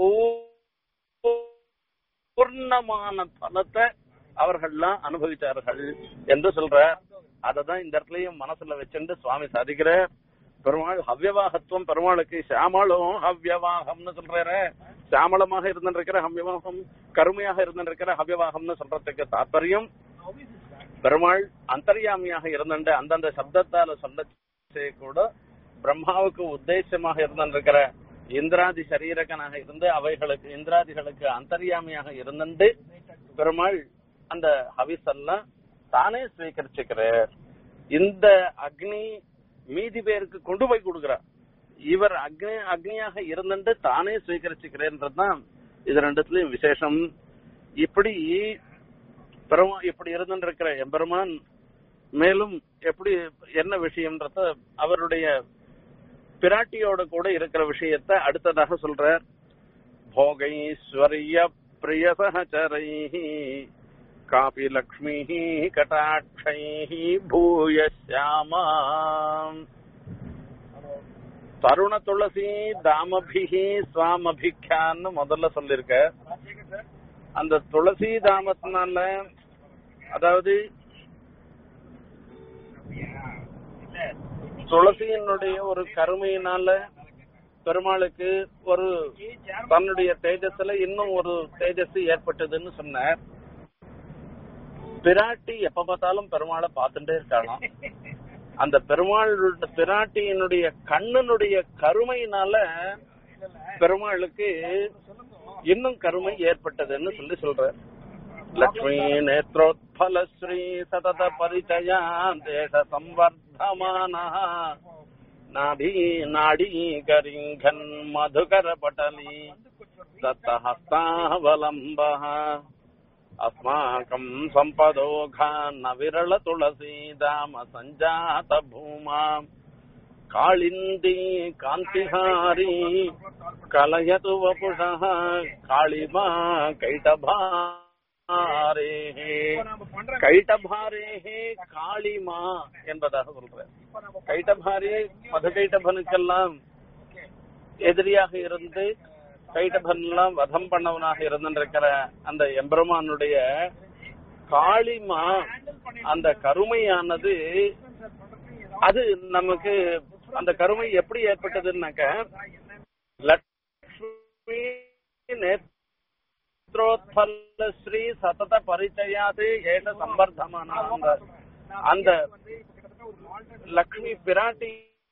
பரிபூர்ணமான பலத்தை அவர்கள்லாம் அனுபவித்தார்கள் என்று சொல்ற அததான் இந்த இடத்துலயும் மனசுல வச்சுட்டு சுவாமி சாதிக்கிற பெருமாள் ஹவ்யவாகத்துவம் பெருமாளுக்கு சியாமளும் ஹவ்யவாகம்னு சொல்றாரு சியாமளமாக இருந்திருக்கிற ஹவ்யவாகம் கருமையாக இருந்திருக்கிற ஹவ்யவாகம்னு சொல்றதுக்கு தாற்பயம் பெருமாள் அந்தர்யாமியாக இருந்த அந்தந்த சப்தத்தால சொல்ல கூட பிரம்மாவுக்கு உத்தேசமாக இருந்திருக்கிற இந்திராதி சரீரகனாக இருந்து அவைகளுக்கு இந்திராதிகளுக்கு அந்தர்யாமியாக இருந்துட்டு பெருமாள் அந்த ஹவிஸ் எல்லாம் தானே ஸ்வீகரிச்சுக்கிறார் இந்த அக்னி மீதி பேருக்கு கொண்டு போய் கொடுக்கிறார் இவர் அக்னி அக்னியாக இருந்துட்டு தானே ஸ்வீகரிச்சுக்கிறேன்றதுதான் இது ரெண்டுத்துலயும் விசேஷம் இப்படி பெருமா இப்படி இருந்துட்டு இருக்கிற எம்பெருமான் மேலும் எப்படி என்ன விஷயம்ன்றத அவருடைய பிராட்டியோட கூட இருக்கிற விஷயத்த அடுத்ததாக சொல்றார் போகைஸ்வரிய பிரிய சகச்சரை காபி லக்ஷ்மி கட்டாட்சை பூய சியாமா தருண துளசி தாமபிகி சுவாமபிக்யான்னு முதல்ல சொல்லிருக்க அந்த துளசி தாமத்தினால அதாவது துளசியினுடைய ஒரு கருமையினால பெருமாளுக்கு ஒரு தன்னுடைய தேஜஸ்ல இன்னும் ஒரு தேஜஸ் ஏற்பட்டதுன்னு சொன்னார் பிராட்டி எப்ப பார்த்தாலும் பெருமாளை பார்த்துட்டே இருக்காளாம் அந்த பெருமாள் பிராட்டியினுடைய கண்ணனுடைய கருமையினால பெருமாளுக்கு இன்னும் கருமை ஏற்பட்டதுன்னு சொல்லி சொல்ற லக்ஷ்மி நேத்ரோத்பல ஸ்ரீ சதத பரிச்சயா தேச சம்பர்தமான நாடி நாடி கரிங்கன் மதுகர பட்டலி दत्तहस्तावलम्ब अस्माकम् सम्पदोघा न विरल तुलसीदाम सञ्जात भूमा काळिन्दी कान्तिहारी कलयतु वपुषः काळिमा கைட்டபாரேஹே கைட்டபாரேஹே காளிமா என்பதாக சொல்றேன் கைட்டபாரி மது கைட்டபனுக்கெல்லாம் எதிரியாக இருந்து கைட்டபன் எல்லாம் வதம் பண்ணவனாக இருந்திருக்கிற அந்த எம்பெருமானுடைய காளிமா அந்த கருமையானது அது நமக்கு அந்த கருமை எப்படி ஏற்பட்டதுன்னாக்க லட்சுமி நேத்ரோத்பல்ல ஸ்ரீ சதத பரிச்சயாது ஏக சம்பர்தமான அந்த அந்த லக்ஷ்மி பிராட்டி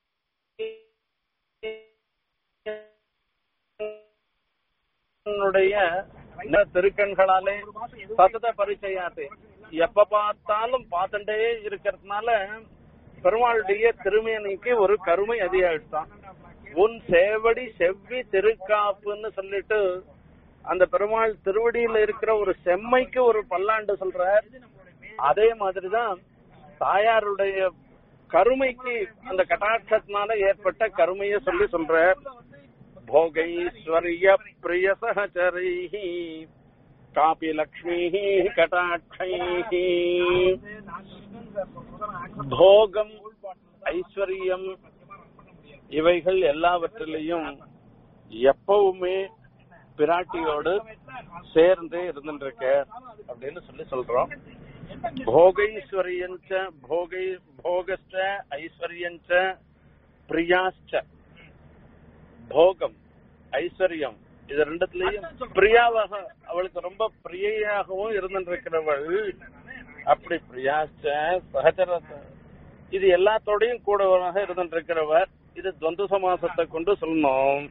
னுடைய திருக்கண்களாலே சதத பரிச்சயாது எப்ப பார்த்தாலும் பார்த்துட்டே இருக்கிறதுனால பெருமாளுடைய திருமேனிக்கு ஒரு கருமை அதிகாயிட்டான் உன் சேவடி செவ்வி திருக்காப்புன்னு சொல்லிட்டு அந்த பெருமாள் திருவடியில இருக்கிற ஒரு செம்மைக்கு ஒரு பல்லாண்டு சொல்ற அதே மாதிரிதான் தாயாருடைய கருமைக்கு அந்த கட்டாட்சத்தினால ஏற்பட்ட கருமைய சொல்லி சொல்ற भोगैश्वर्य प्रिय सहचरैः कापि लक्ष्मीः कटाक्षैः போகம் ஐஸ்வர்யம் இவைகள் எல்லாவற்றிலையும் எப்பவுமே பிராட்டியோடு சேர்ந்து இருந்துருக்க அப்படின்னு சொல்லி சொல்றோம் போகைஸ்வரியஞ்ச போகை போகஸ்ட ஐஸ்வர்யஞ்ச பிரியாச்ச போகம் ஐஸ்வர்யம் இது ரெண்டுத்துலயும் பிரியாவாக அவளுக்கு ரொம்ப பிரியையாகவும் இருந்திருக்கிறவள் அப்படி பிரியாச்ச சகச்சர இது எல்லாத்தோடையும் கூடவராக இருந்திருக்கிறவர் இது துவந்த சமாசத்தை கொண்டு சொல்லணும்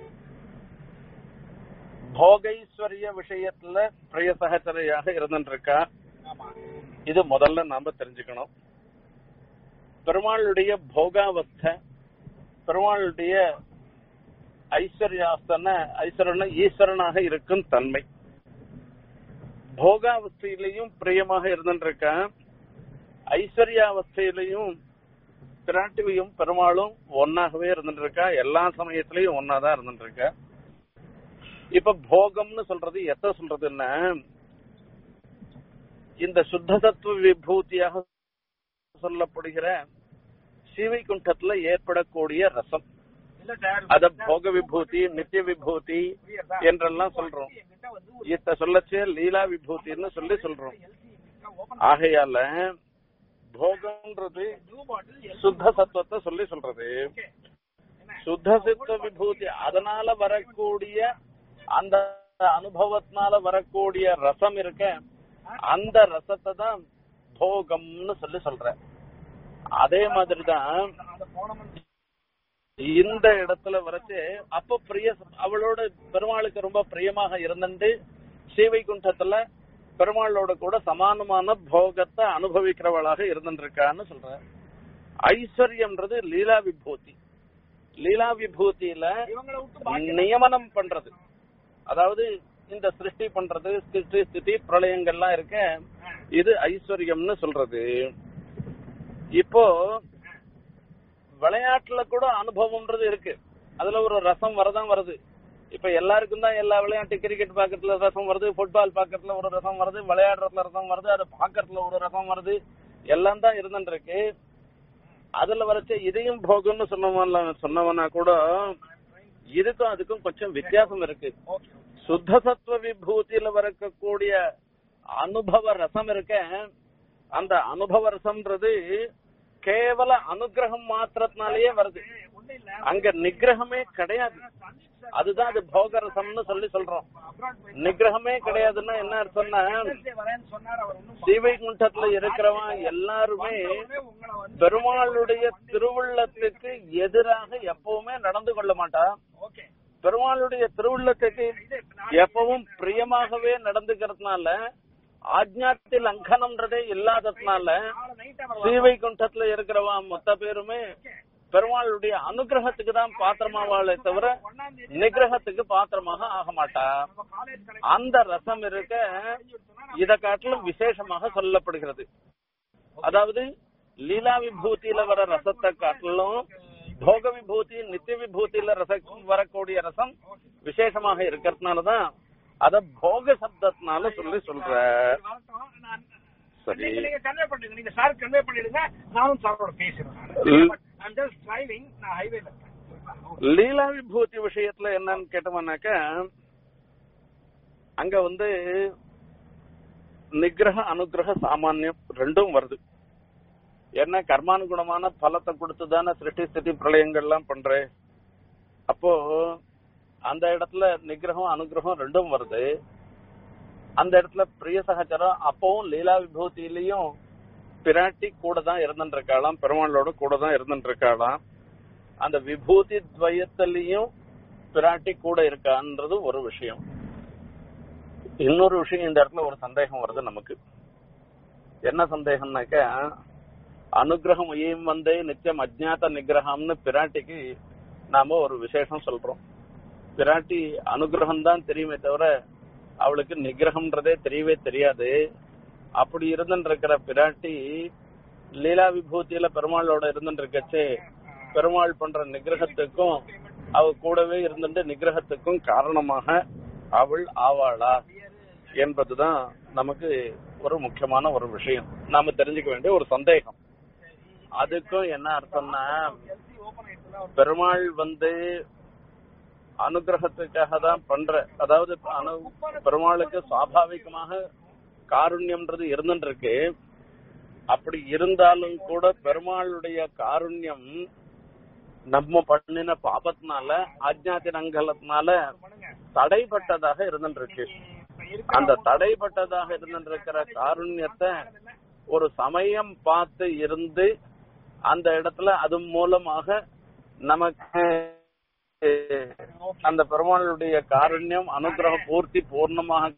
போகைஸ்வரிய விஷயத்துல பிரிய சகச்சரையாக இருந்திருக்கா இது முதல்ல நாம தெரிஞ்சுக்கணும் பெருமாளுடைய போகாவஸ்தை பெருமாளுடைய ஐஸ்வர்யாஸ்தன ஐஸ்வரன ஈஸ்வரனாக இருக்கும் தன்மை போகாவஸ்தையிலையும் பிரியமாக இருந்துருக்க ஐஸ்வர்யாவஸ்தையிலையும் பிராட்டிவையும் பெருமாளும் ஒன்னாகவே இருந்துருக்கா எல்லா சமயத்திலையும் ஒன்னாதான் இருந்துருக்க இப்ப போகம்னு சொல்றது எத்த சொல்றதுன்னா இந்த சுத்த தத்துவ விபூதியாக சொல்லப்படுகிற ஸ்ரீவைகுண்டத்துல ஏற்படக்கூடிய ரசம் அத போக விபூதி நித்திய விபூதி என்றெல்லாம் சொல்றோம் இத்த சொல்லச்சே லீலா விபூதின்னு சொல்லி சொல்றோம் ஆகையால போகம்ன்றது சுத்த சத்துவத்தை சொல்லி சொல்றது சுத்த சத்துவ விபூதி அதனால வரக்கூடிய அந்த அனுபவத்தினால வரக்கூடிய ரசம் இருக்க அந்த ரசத்தை தான் போகம்னு சொல்லி சொல்ற அதே மாதிரிதான் இந்த இடத்துல வரைச்சு அப்ப பிரிய அவளோட பெருமாளுக்கு ரொம்ப பிரியமாக இருந்துட்டு ஸ்ரீவைகுண்டத்துல பெருமாளோட கூட சமானமான போகத்தை அனுபவிக்கிறவளாக இருந்துருக்கான்னு சொல்ற ஐஸ்வர்யம்ன்றது லீலா விபூதி லீலா விபூதியில இவங்களை விட்டு நியமனம் பண்றது அதாவது இந்த சிருஷ்டி பண்றது சிருஷ்டி ஸ்திதி பிரளயங்கள்லாம் இருக்க இது ஐஸ்வர்யம்னு சொல்றது இப்போ விளையாட்டுல கூட அனுபவம்ன்றது இருக்கு அதுல ஒரு ரசம் வரதான் வருது இப்ப எல்லாருக்கும் தான் எல்லா விளையாட்டு கிரிக்கெட் பாக்கிறதுல ரசம் வருது ஃபுட்பால் பாக்கிறதுல ஒரு ரசம் வருது விளையாடுறதுல ரசம் வருது அதை பாக்கிறதுல ஒரு ரசம் வருது எல்லாம் தான் இருந்துட்டு இருக்கு அதுல வரைச்ச இதையும் போகும்னு சொன்னவன்ல சொன்னவனா கூட இதுக்கும் அதுக்கும் கொஞ்சம் வித்தியாசம் இருக்கு சுத்த சத்துவ விபூதியில வரக்கூடிய அனுபவ ரசம் இருக்க அந்த அனுபவ ரசம்ன்றது கேவல அனுகிரகம் மாத்திரத்தினாலேயே வருது அங்க நிகிரகமே கிடையாது அதுதான் அது போக ரசம்னு சொல்லி சொல்றோம் நிகிரகமே கிடையாதுன்னா என்ன அர்த்தம்னா வரேன்னு சொன்னார் அவர் ஒன்றும் ஸ்ரீவைகுண்டத்துல இருக்கிறவன் எல்லாருமே உங்களை வந்து பெருமாளுடைய திருவுள்ளத்துக்கு எதிராக எப்பவுமே நடந்து கொள்ள மாட்டான் ஓகே பெருமாளுடைய திருவுள்ளத்துக்கு எப்பவும் பிரியமாகவே நடந்துக்கிறதுனால ஆஜ்ஞாத்தி லங்கனம்ன்றதே இல்லாததுனால நாளை நைட் அவர் ஸ்ரீவைகுண்டத்துல இருக்கிறவன் மொத்த பேருமே பெருமாளுடைய அனுகிரகத்துக்கு தான் பாத்திரமாவாளே தவிர ஒன்னாம் தேதி நிகிரகத்துக்கு பாத்திரமாக ஆக மாட்டா நம்ம காலேஜ் கடை அந்த ரசம் இருக்க இத காட்டிலும் விசேஷமாக சொல்லப்படுகிறது அதாவது லீலா விபூதியில வர ரசத்தை காட்டிலும் போக விபூதி நித்திய விபூதியில ரச வரக்கூடிய ரசம் விசேஷமாக இருக்கிறதுனாலதான் அத போக சப்தத்தினால சொல்லி சொல்ற வரட்டும். நான் சரி நீங்க நீங்க கன்வே பண்ணிடுங்க நீங்க சார் கன்வே பண்ணிடுங்க நானும் சாரோட பேசுறேன் ல்- ஐம் ஜஸ்ட் டிரைவிங் நான் ஹைவேல லீலா விபூதி விஷயத்துல என்னன்னு கேட்டோம்னாக்க அங்க வந்து நிகிரக அனுகிரக சாமானியம் ரெண்டும் வருது என்ன கர்மானுகுணமான பலத்தை கொடுத்து தானே சிருஷ்டி ஸ்திதி பிரளயங்கள்லாம் பண்றேன் அப்போ அந்த இடத்துல நிகிரகம் அனுகிரகம் ரெண்டும் வருது அந்த இடத்துல பிரிய சகச்சரம் அப்பவும் லீலா விபூதியிலையும் பிராட்டி கூட தான் இருந்துட்டு இருக்காளாம் பெருமாளோட கூட தான் இருந்துட்டு இருக்காளாம் அந்த விபூதி துவயத்திலையும் பிராட்டி கூட இருக்கான்றது ஒரு விஷயம் இன்னொரு விஷயம் இந்த இடத்துல ஒரு சந்தேகம் வருது நமக்கு என்ன சந்தேகம்னாக்க அனுகிரகம் ஏம் வந்தே நித்தியம் அஜ்ஞாத நிகிரகம்னு பிராட்டிக்கு நாம ஒரு விசேஷம் சொல்றோம் பிராட்டி அனுகிரகம் தான் தெரியுமே தவிர அவளுக்கு நிகிரகம்ன்றதே தெரியவே தெரியாது அப்படி இருந்துட்டு இருக்கிற பிராட்டி லீலா விபூதியில பெருமாளோட இருந்துட்டு இருக்கச்சே பெருமாள் பண்ற நிகிரகத்துக்கும் அவ கூடவே இருந்துட்டு நிகிரகத்துக்கும் காரணமாக அவள் ஆவாளா என்பதுதான் நமக்கு ஒரு முக்கியமான ஒரு விஷயம் நாம தெரிஞ்சுக்க வேண்டிய ஒரு சந்தேகம் அதுக்கும் என்ன அர்த்தம்னா பெருமாள் வந்து அனுகிரகத்துக்காக தான் பண்ற அதாவது அனு பெருமாளுக்கு சுவாபாவிகமாக காருண்யம்ன்றது இருந்துட்டு இருக்கு அப்படி இருந்தாலும் கூட பெருமாளுடைய காருண்யம் நம்ம பண்ணின பாபத்தினால அஜ்ஞாத்தினங்கலத்தினால தடைப்பட்டதாக இருந்துட்டு இருக்கு அந்த தடைப்பட்டதாக இருந்துட்டு இருக்கிற காருண்யத்தை ஒரு சமயம் பார்த்து இருந்து அந்த இடத்துல அது மூலமாக நமக்கு அந்த பெருமாளுடைய காருண்யம் அனுகிரக பூர்த்தி பூர்ணமாக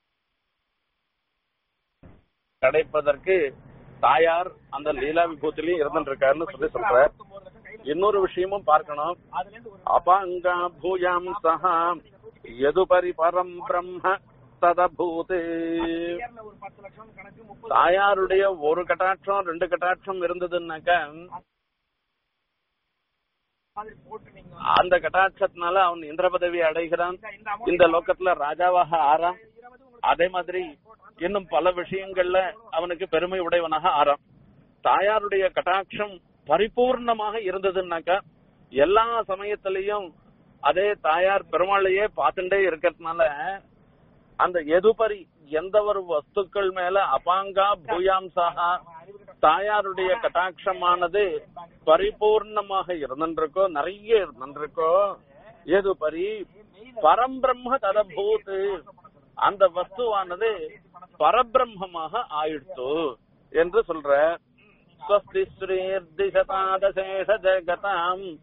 கிடைப்பதற்கு தாயார் அந்த லீலா விபூத்திலையும் இருந்துட்டு இருக்காருன்னு சொல்லி சொல்ற இன்னொரு விஷயமும் பார்க்கணும் அபாங்கா பூயாம் சஹா எதுபரி பரம் பிரம்ம ததபூதே ஒரு பத்து லட்சம் கணக்கு முப்பது தாயாருடைய ஒரு கட்டாட்சம் ரெண்டு கட்டாட்சம் இருந்ததுன்னாக்க மாதிரி போட்டு நீங்க அந்த கட்டாட்சத்தினால அவன் இந்திர பதவி அடைகிறான் இந்த amount இந்த லோகத்துல ராஜாவாக ஆறான் இருபது உங்களுக்கு அதே மாதிரி இன்னும் பல விஷயங்கள்ல அவனுக்கு பெருமை உடையவனாக ஆறான் தாயாருடைய கட்டாட்சம் பரிபூர்ணமாக இருந்ததுன்னாக்கா எல்லா சமயத்திலையும் அதே தாயார் பெருமாளையே பார்த்துட்டே இருக்கிறதுனால அந்த எதுபரி எந்த ஒரு வஸ்துக்கள் மேல அபாங்கா பூயாம்சாகா தாயாருடைய கட்டாட்சமானது பரிபூர்ணமாக இருந்திருக்கோ நிறைய இருந்திருக்கோ எதுபரி பரம்பிரம்ம ததபூத் அந்த வஸ்துவானது பரபிரம்மமாக ஆயிடுத்து என்று சொல்ற ஸ்வஸ்தி ஸ்ரீர்திசதாதசேஷ ஜகதாம்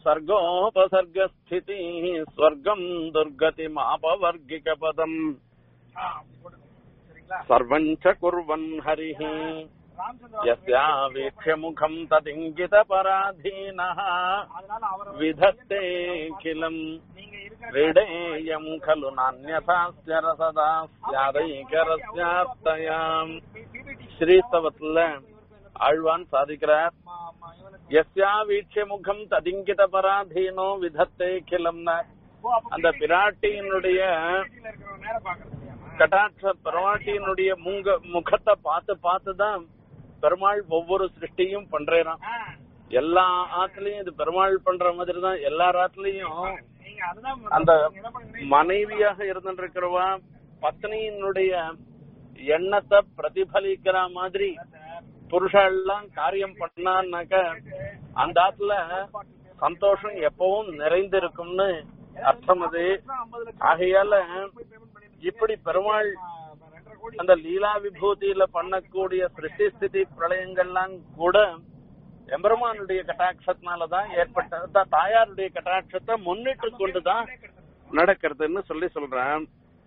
சர்கோபசர்கஸ்திதி ஸ்வர்க்கம் துர்கதிமாபவர்கிகபதம் ஆ, அப்படி போட்டுக்கோங்க. சரிங்களா சர்வஞ்ச குர்வன் ஹரிः ராமச்சந்திர यस्या वीक्ष्य मुखम् तदिङ्गितपराधीनः அதனால அவர் विधत्तेऽखिलम् நீங்க இருக்கிற क्रीडेयम् खलु नान्यथास्य रसदा स्यादैकरस्यात्तयाम् ஸ்ரீஸ்தவத்துல ஆழ்வான் சாதிக்கிறார் எஸ்யா வீட்சிய முகம் ததிங்கித பராதீனோ விதத்தே கிளம்னா அந்த பிராட்டியினுடைய இருக்கிற நேரம் பாக்குறது இல்லையாமா? கட்டாட்ச பெருமாட்டியினுடைய முங்க முகத்தை பார்த்து பார்த்து தான் பெருமாள் ஒவ்வொரு சிருஷ்டியும் பண்றேனாம் ஆ, எல்லா ஆத்துலயும் இது பெருமாள் பண்ற மாதிரி தான் எல்லா ஆத்துலயும் நீங்க அதுதான் அந்த நீங்க என்ன பண்ணுங்க மனைவியாக இருந்துருக்கிறவா பத்னியினுடைய எண்ணத்தை பிரதிபலிக்கிற மாதிரி புருஷெல்லாம் காரியம் பண்ணான்னாக்க அந்த ஆத்துல சந்தோஷம் எப்பவும் நிறைந்திருக்கும்னு அர்த்தம் அது ஆகையால இப்படி பெருமாள் அந்த லீலா விபூதியில பண்ணக்கூடிய சிருஷ்டி ஸ்திதி பிரளயங்கள்லாம் கூட எம்பெருமானுடைய கட்டாட்சத்தினாலதான் ஏற்பட்ட தா- தாயாருடைய கட்டாட்சத்தை முன்னிட்டு கொண்டுதான் நடக்கிறதுன்னு சொல்லி சொல்றேன்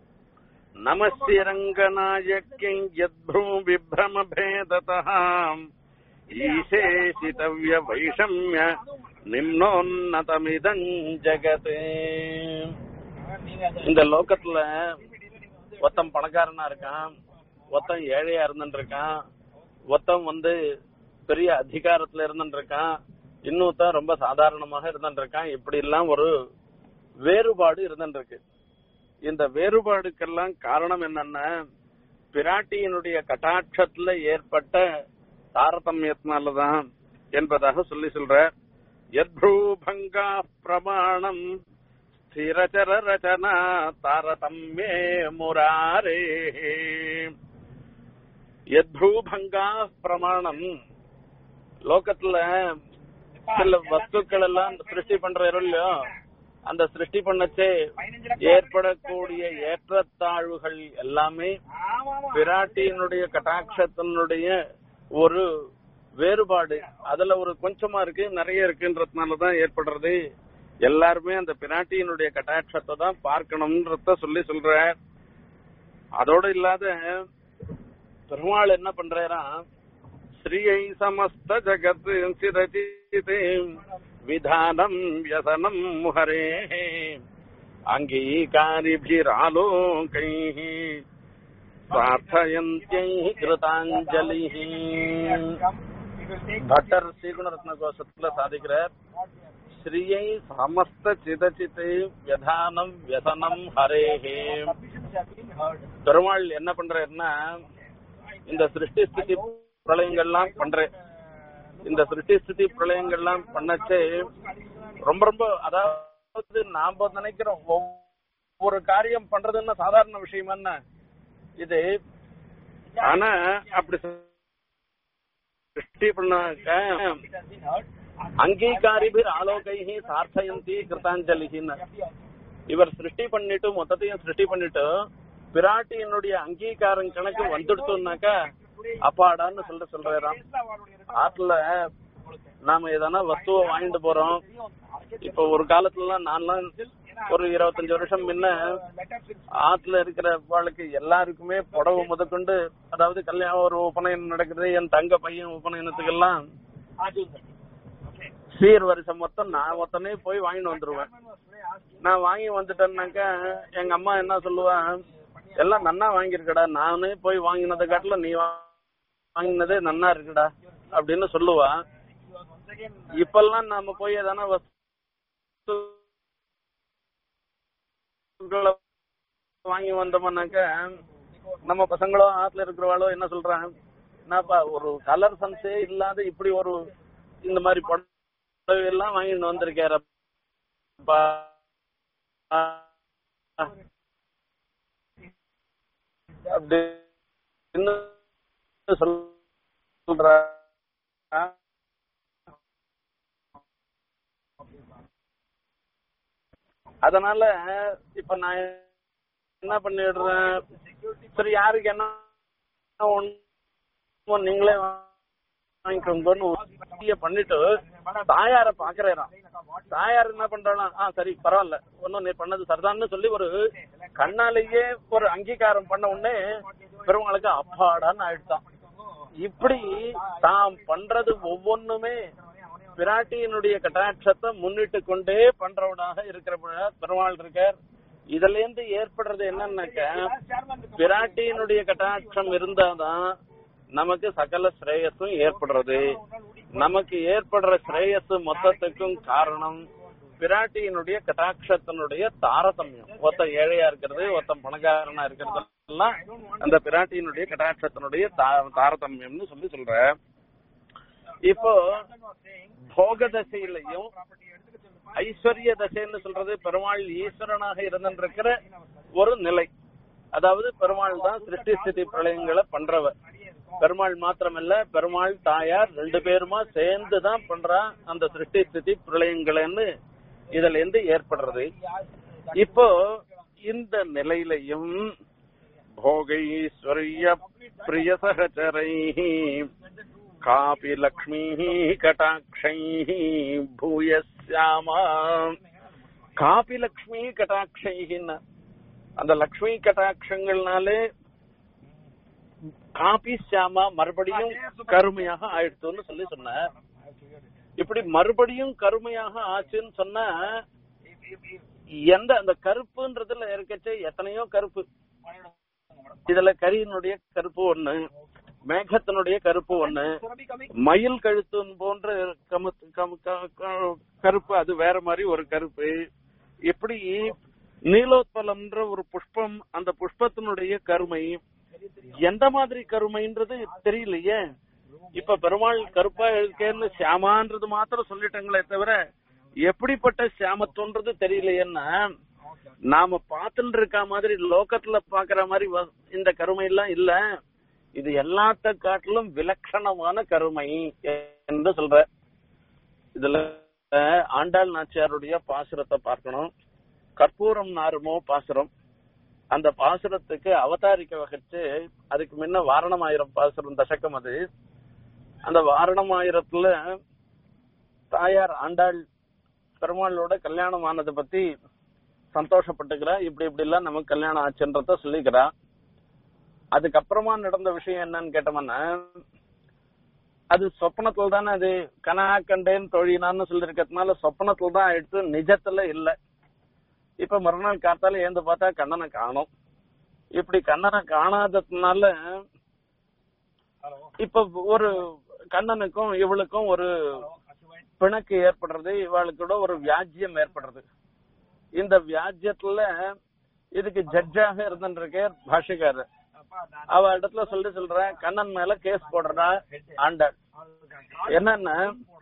நமஸ்திரங்கநாயக்கிங் யத்ரூ விப்ரம பேததாம் ஈசேஷிதவ்ய வைஷம்ய நிம்னோன்னதமிதம் ஜெகத் இந்த லோகத்துல ஒருத்தன் பணக்காரனா இருக்கான் ஒருத்தன் ஏழையா இருந்துட்டு இருக்கான் ஒருத்தன் வந்து பெரிய அதிகாரத்துல இருந்துட்டு இருக்கான் இன்னொருத்தன் ரொம்ப சாதாரணமாக இருந்துட்டு இருக்கான் இப்படி எல்லாம் ஒரு வேறுபாடு இருந்துட்டு இருக்கு இந்த வேறுபாடுக்கெல்லாம் காரணம் என்னன்னா பிராட்டியினுடைய கட்டாட்சத்துல ஏற்பட்ட தாரதமியத்தினாலதான் என்பதாக சொல்லி சொல்ற யத்ரூபங்கா பிரமாணம் ஸ்திரச்சர ரச்சனா தாரதம்யே முராரே யத்ரூபங்கா பிரமாணம் லோகத்துல சில வஸ்துக்கள் எல்லாம் சிருஷ்டி பண்ற இல்லையோ அந்த சிருஷ்டி பண்ணச்சே ஏற்படக்கூடிய ஏற்றத்தாழ்வுகள் எல்லாமே பிராட்டியினுடைய கட்டாட்சத்தினுடைய ஒரு வேறுபாடு அதுல ஒரு கொஞ்சமா இருக்கு நிறைய இருக்குன்றதுனாலதான் ஏற்படுறது எல்லாருமே அந்த பிராட்டியினுடைய கட்டாட்சத்தை தான் பார்க்கணும்ன்றத சொல்லி சொல்ற அதோட இல்லாத பெருமாள் என்ன பண்றாரா ஸ்ரீயை சமஸ்த ஜகத் சிரச்சிதே விதானம் வியசனம் ஹரே அங்கீகாரிபிராலோகை பிரார்த்தயந்தியை கிருதாஞ்சலி பட்டர் ஸ்ரீகுணரத்ன கோஷத்துல சாதிக்கிறார் ஸ்ரீயை சமஸ்த சிதச்சித்தை வியதானம் வியசனம் ஹரேஹே பெருமாள் என்ன பண்றாருன்னா இந்த சிருஷ்டி ஸ்திதி பிரளயங்கள்லாம் பண்றேன் இந்த சிருஷ்டி ஸ்திதி பிரளயங்கள்லாம் பண்ணச்சே ரொம்ப ரொம்ப அதாவது நாம நினைக்கிறோம் ஒவ்வொரு காரியம் பண்றதுன்னா சாதாரண விஷயம் என்ன இது ஆனா அப்படி சிருஷ்டி பண்ணாக்க அங்கீகாரிபிர் ஆலோகைஹி சார்த்தயந்தி கிருத்தாஞ்சலின்னு இவர் சிருஷ்டி பண்ணிட்டு மொத்தத்தையும் சிருஷ்டி பண்ணிட்டு பிராட்டியினுடைய அங்கீகாரம் கணக்கு வந்துடுத்தோம்னாக்கா அப்பாடான்னு சொல்ல சொல்றாராம் ஆத்துல நாம எதனா வஸ்துவை வாங்கிட்டு போறோம் இப்ப ஒரு காலத்துலலாம் நான்லாம் ஒரு இருபத்தஞ்சு வருஷம் முன்ன ஆத்துல இருக்கிற வாழ்க்கை எல்லாருக்குமே புடவை முதற்கொண்டு அதாவது கல்யாணம் ஒரு உபநயனம் நடக்குது என் தங்க பையன் உபநயனத்துக்கெல்லாம் சீர் வருஷம் மொத்தம் நான் மொத்தமே போய் வாங்கிட்டு வந்துருவேன் நான் வாங்கி வந்துட்டேன்னாக்கா எங்க அம்மா என்ன சொல்லுவா எல்லாம் நன்னா வாங்கியிருக்கடா நானே போய் வாங்கினதை காட்டிலும் நீ வாங்கினதே நன்னா இருக்குடா அப்படின்னு சொல்லுவா இப்பெல்லாம் நாம போய் எதனா வஸ்துகளை வாங்கி வந்தோம்னாக்க நம்ம பசங்களோ ஆத்துல இருக்கிறவாளோ என்ன சொல்றாங்க என்னப்பா ஒரு கலர் சன்ஸே இல்லாத இப்படி ஒரு இந்த மாதிரி புடவை எல்லாம் வாங்கிட்டு வந்திருக்காரப்பா அப்படின்னு சொல்ற அதனால இப்ப நான் என்ன பண்ணிடுறேன் சரி யாருக்கு என்ன ஒண்ணு நீங்களே வாங்கிக்கோங்கன்னு உறுதிய பண்ணிட்டு தாயார பாக்குறேன் தாயார் என்ன பண்றாளாம் ஆ சரி பரவாயில்ல ஒன்னும் நீ பண்ணது சரிதான்னு சொல்லி ஒரு கண்ணாலேயே ஒரு அங்கீகாரம் பண்ண உடனே பெருமாளுக்கு அப்பாடான்னு ஆயிடுதான் இப்படி தாம் பண்றது ஒவ்வொன்றுமே பிராட்டியினுடைய கட்டாட்சத்தை முன்னிட்டு கொண்டே பண்றவனாக இருக்கிற பெருமாள் இருக்கார் இதுல இருந்து ஏற்படுறது என்னன்னாக்க பிராட்டியினுடைய கட்டாட்சம் இருந்தாதான் நமக்கு சகல ஸ்ரேயஸும் ஏற்படுறது நமக்கு ஏற்படுற ஸ்ரேயஸ் மொத்தத்துக்கும் காரணம் பிராட்டியினுடைய கட்டாட்சத்தினுடைய தாரதமியம் ஒருத்த ஏழையா இருக்கிறது ஒருத்தன் பணக்காரனா இருக்கிறது எல்லாம் அந்த பிராட்டியினுடைய கட்டாட்சத்தினுடைய தா- தாரதமியம்னு சொல்லி சொல்ற இப்போ போக தசையிலையும் ஐஸ்வர்ய தசைன்னு சொல்றது பெருமாள் ஈஸ்வரனாக இருந்திருக்கிற ஒரு நிலை அதாவது பெருமாள் தான் சிருஷ்டி ஸ்திதி பிரளயங்களை பண்றவர் பெருமாள் மாத்திரமல்ல பெருமாள் தாயார் ரெண்டு பேருமா சேர்ந்து தான் பண்றா அந்த சிருஷ்டி ஸ்திதி பிரளயங்கள்னு இதுல இருந்து ஏற்படுறது இப்போ இந்த நிலையிலையும் भोगैश्वर्य प्रियसहचरैः कापि लक्ष्मीः कटाक्षैः भूयस्यामा காபி லக்ஷ்மி கட்டாட்சைன்னு அந்த லக்ஷ்மி கட்டாட்சங்கள்னாலே காபி சியாமா மறுபடியும் கருமையாக ஆயிடுத்துன்னு சொல்லி சொன்னார் இப்படி மறுபடியும் கருமையாக ஆச்சுன்னு சொன்னா எந்த அந்த கருப்புன்றதுல இருக்கச்சே எத்தனையோ கருப்பு இதுல கரியினுடைய கருப்பு ஒண்ணு மேகத்தினுடைய கருப்பு ஒண்ணு மயில் கழுத்து போன்ற கமு- கமு- க- க- கருப்பு அது வேற மாதிரி ஒரு கருப்பு இப்படி நீலோத்பலம்ன்ற ஒரு புஷ்பம் அந்த புஷ்பத்தினுடைய கருமை எந்த மாதிரி கருமைன்றது தெரியலையே இப்ப பெருமாள் கருப்பா இருக்கேன்னு சியாமான்றது மாத்திரம் சொல்லிட்டாங்களே தவிர எப்படிப்பட்ட சியாமத்துவன்றது தெரியலையேன்னா நாம பார்த்துட்டு இருக்க மாதிரி லோகத்துல பாக்குற மாதிரி வ- இந்த கருமை எல்லாம் இல்ல இது எல்லாத்த காட்டிலும் விலட்சணமான கருமை என்று சொல்ற இதுல அஹ், ஆண்டாள் நாச்சியாருடைய பாசுரத்தை பார்க்கணும் கற்பூரம் நாருமோ பாசுரம் அந்த பாசுரத்துக்கு அவதாரிக்க வகிச்சு அதுக்கு முன்ன வாரணமாயிரம் பாசுரம் தசகம் அது அந்த வாரணமாயிரத்துல தாயார் ஆண்டாள் பெருமாளோட கல்யாணம் ஆனதை பத்தி சந்தோஷப்பட்டுக்கிறா இப்படி இப்படி எல்லாம் நமக்கு கல்யாணம் ஆச்சுன்றத சொல்லிக்கிறா அதுக்கப்புறமா நடந்த விஷயம் என்னன்னு கேட்டோம்னா அது சொப்பனத்துல தானே அது கனா கண்டேன் தொழினான்னு சொல்லிருக்கிறதுனால சொப்பனத்துல தான் ஆயிடுச்சு நிஜத்துல இல்ல இப்ப மறுநாள் காத்தால ஏந்து பார்த்தா கண்ணனை காணோம் இப்படி கண்ணனை காணாததுனால இப்ப ஒரு கண்ணனுக்கும் இவளுக்கும் ஒரு பிணக்கு ஏற்படுறது இவளுக்கு கூட ஒரு வியாஜ்யம் ஏற்படுறது இந்த வியாஜ்யத்துல இதுக்கு ஜட்ஜாக இருந்துருக்கார் பாஷிகாரர் அவ இடத்துல சொல்லி சொல்ற கண்ணன் மேல கேஸ் போடுறா ஆண்டாள் என்னன்னா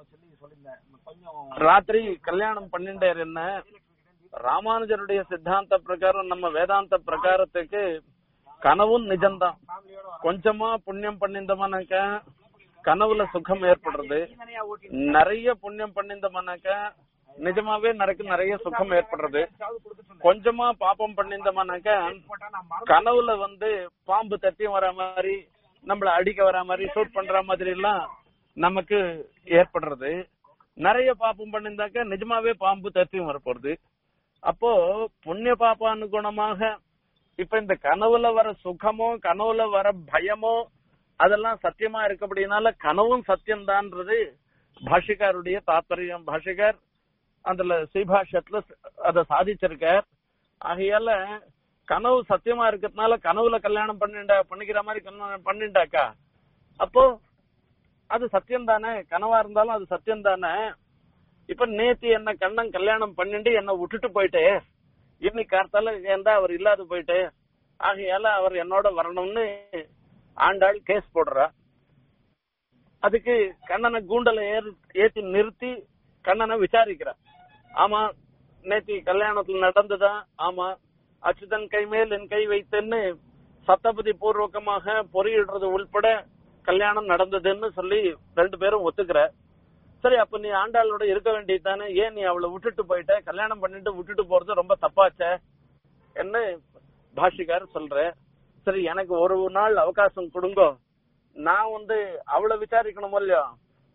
ராத்திரி கல்யாணம் பண்ணிட்டார் என்ன ராமானுஜருடைய சித்தாந்த பிரகாரம் நம்ம வேதாந்த பிரகாரத்துக்கு கனவும் நிஜம்தான் கொஞ்சமா புண்ணியம் பண்ணிருந்தோம்னாக்கா கனவுல சுகம் ஏற்படுறது நிறைய புண்ணியம் பண்ணிருந்தோம்னாக்கா நிஜமாவே நடக்கு நிறைய சுகம் ஏற்படுறது கொஞ்சமா பாப்பம் பண்ணிருந்தோம்னாக்கா கனவுல வந்து பாம்பு தட்டி வர மாதிரி நம்மள அடிக்க வர மாதிரி ஷூட் பண்ற மாதிரி எல்லாம் நமக்கு ஏற்படுறது நிறைய பாப்பம் பண்ணிருந்தாக்க நிஜமாவே பாம்பு தட்டியும் வரப்போறது அப்போ புண்ணிய பாப்பானுகுணமாக இப்ப இந்த கனவுல வர சுகமோ கனவுல வர பயமோ அதெல்லாம் சத்தியமா இருக்கபடினால கனவும் சத்தியம்தான்றது பாஷிகாருடைய தாத்பரியம் பாஷிகார் அதுல ஸ்ரீபாஷ்யத்துல அத சாதிச்சிருக்கார் ஆகையால கனவு சத்தியமா இருக்கிறதுனால கனவுல கல்யாணம் பண்ணிண்டா பண்ணிக்கிற மாதிரி கல்யாணம் பண்ணிண்டாக்கா அப்போ அது சத்தியம் தானே கனவா இருந்தாலும் அது சத்தியம் தானே இப்ப நேத்து என்ன கண்ணன் கல்யாணம் பண்ணிட்டு என்ன விட்டுட்டு போயிட்டே இன்னைக்கு கார்த்தால ஏந்தா அவர் இல்லாத போயிட்டு ஆகையால அவர் என்னோட வரணும்னு ஆண்டாள் கேஸ் போடுறா அதுக்கு கண்ணனை கூண்டல ஏறு ஏத்தி நிறுத்தி கண்ணனை விசாரிக்கிறா ஆமா நேத்தி கல்யாணத்துல நடந்ததா ஆமா அச்சுதன் கை மேல் என் கை வைத்தேன்னு சத்தபதி பூர்வகமாக பொறியிடுறது உள்பட கல்யாணம் நடந்ததுன்னு சொல்லி ரெண்டு பேரும் ஒத்துக்கிற சரி அப்ப நீ ஆண்டாளோட இருக்க வேண்டியது தானே ஏன் நீ அவளை விட்டுட்டு போயிட்ட கல்யாணம் பண்ணிட்டு விட்டுட்டு போறது ரொம்ப தப்பாச்சே என்ன பாஷிகார் சொல்ற சரி எனக்கு ஒரு நாள் அவகாசம் கொடுங்கோ நான் வந்து அவளை விசாரிக்கணும் இல்லையோ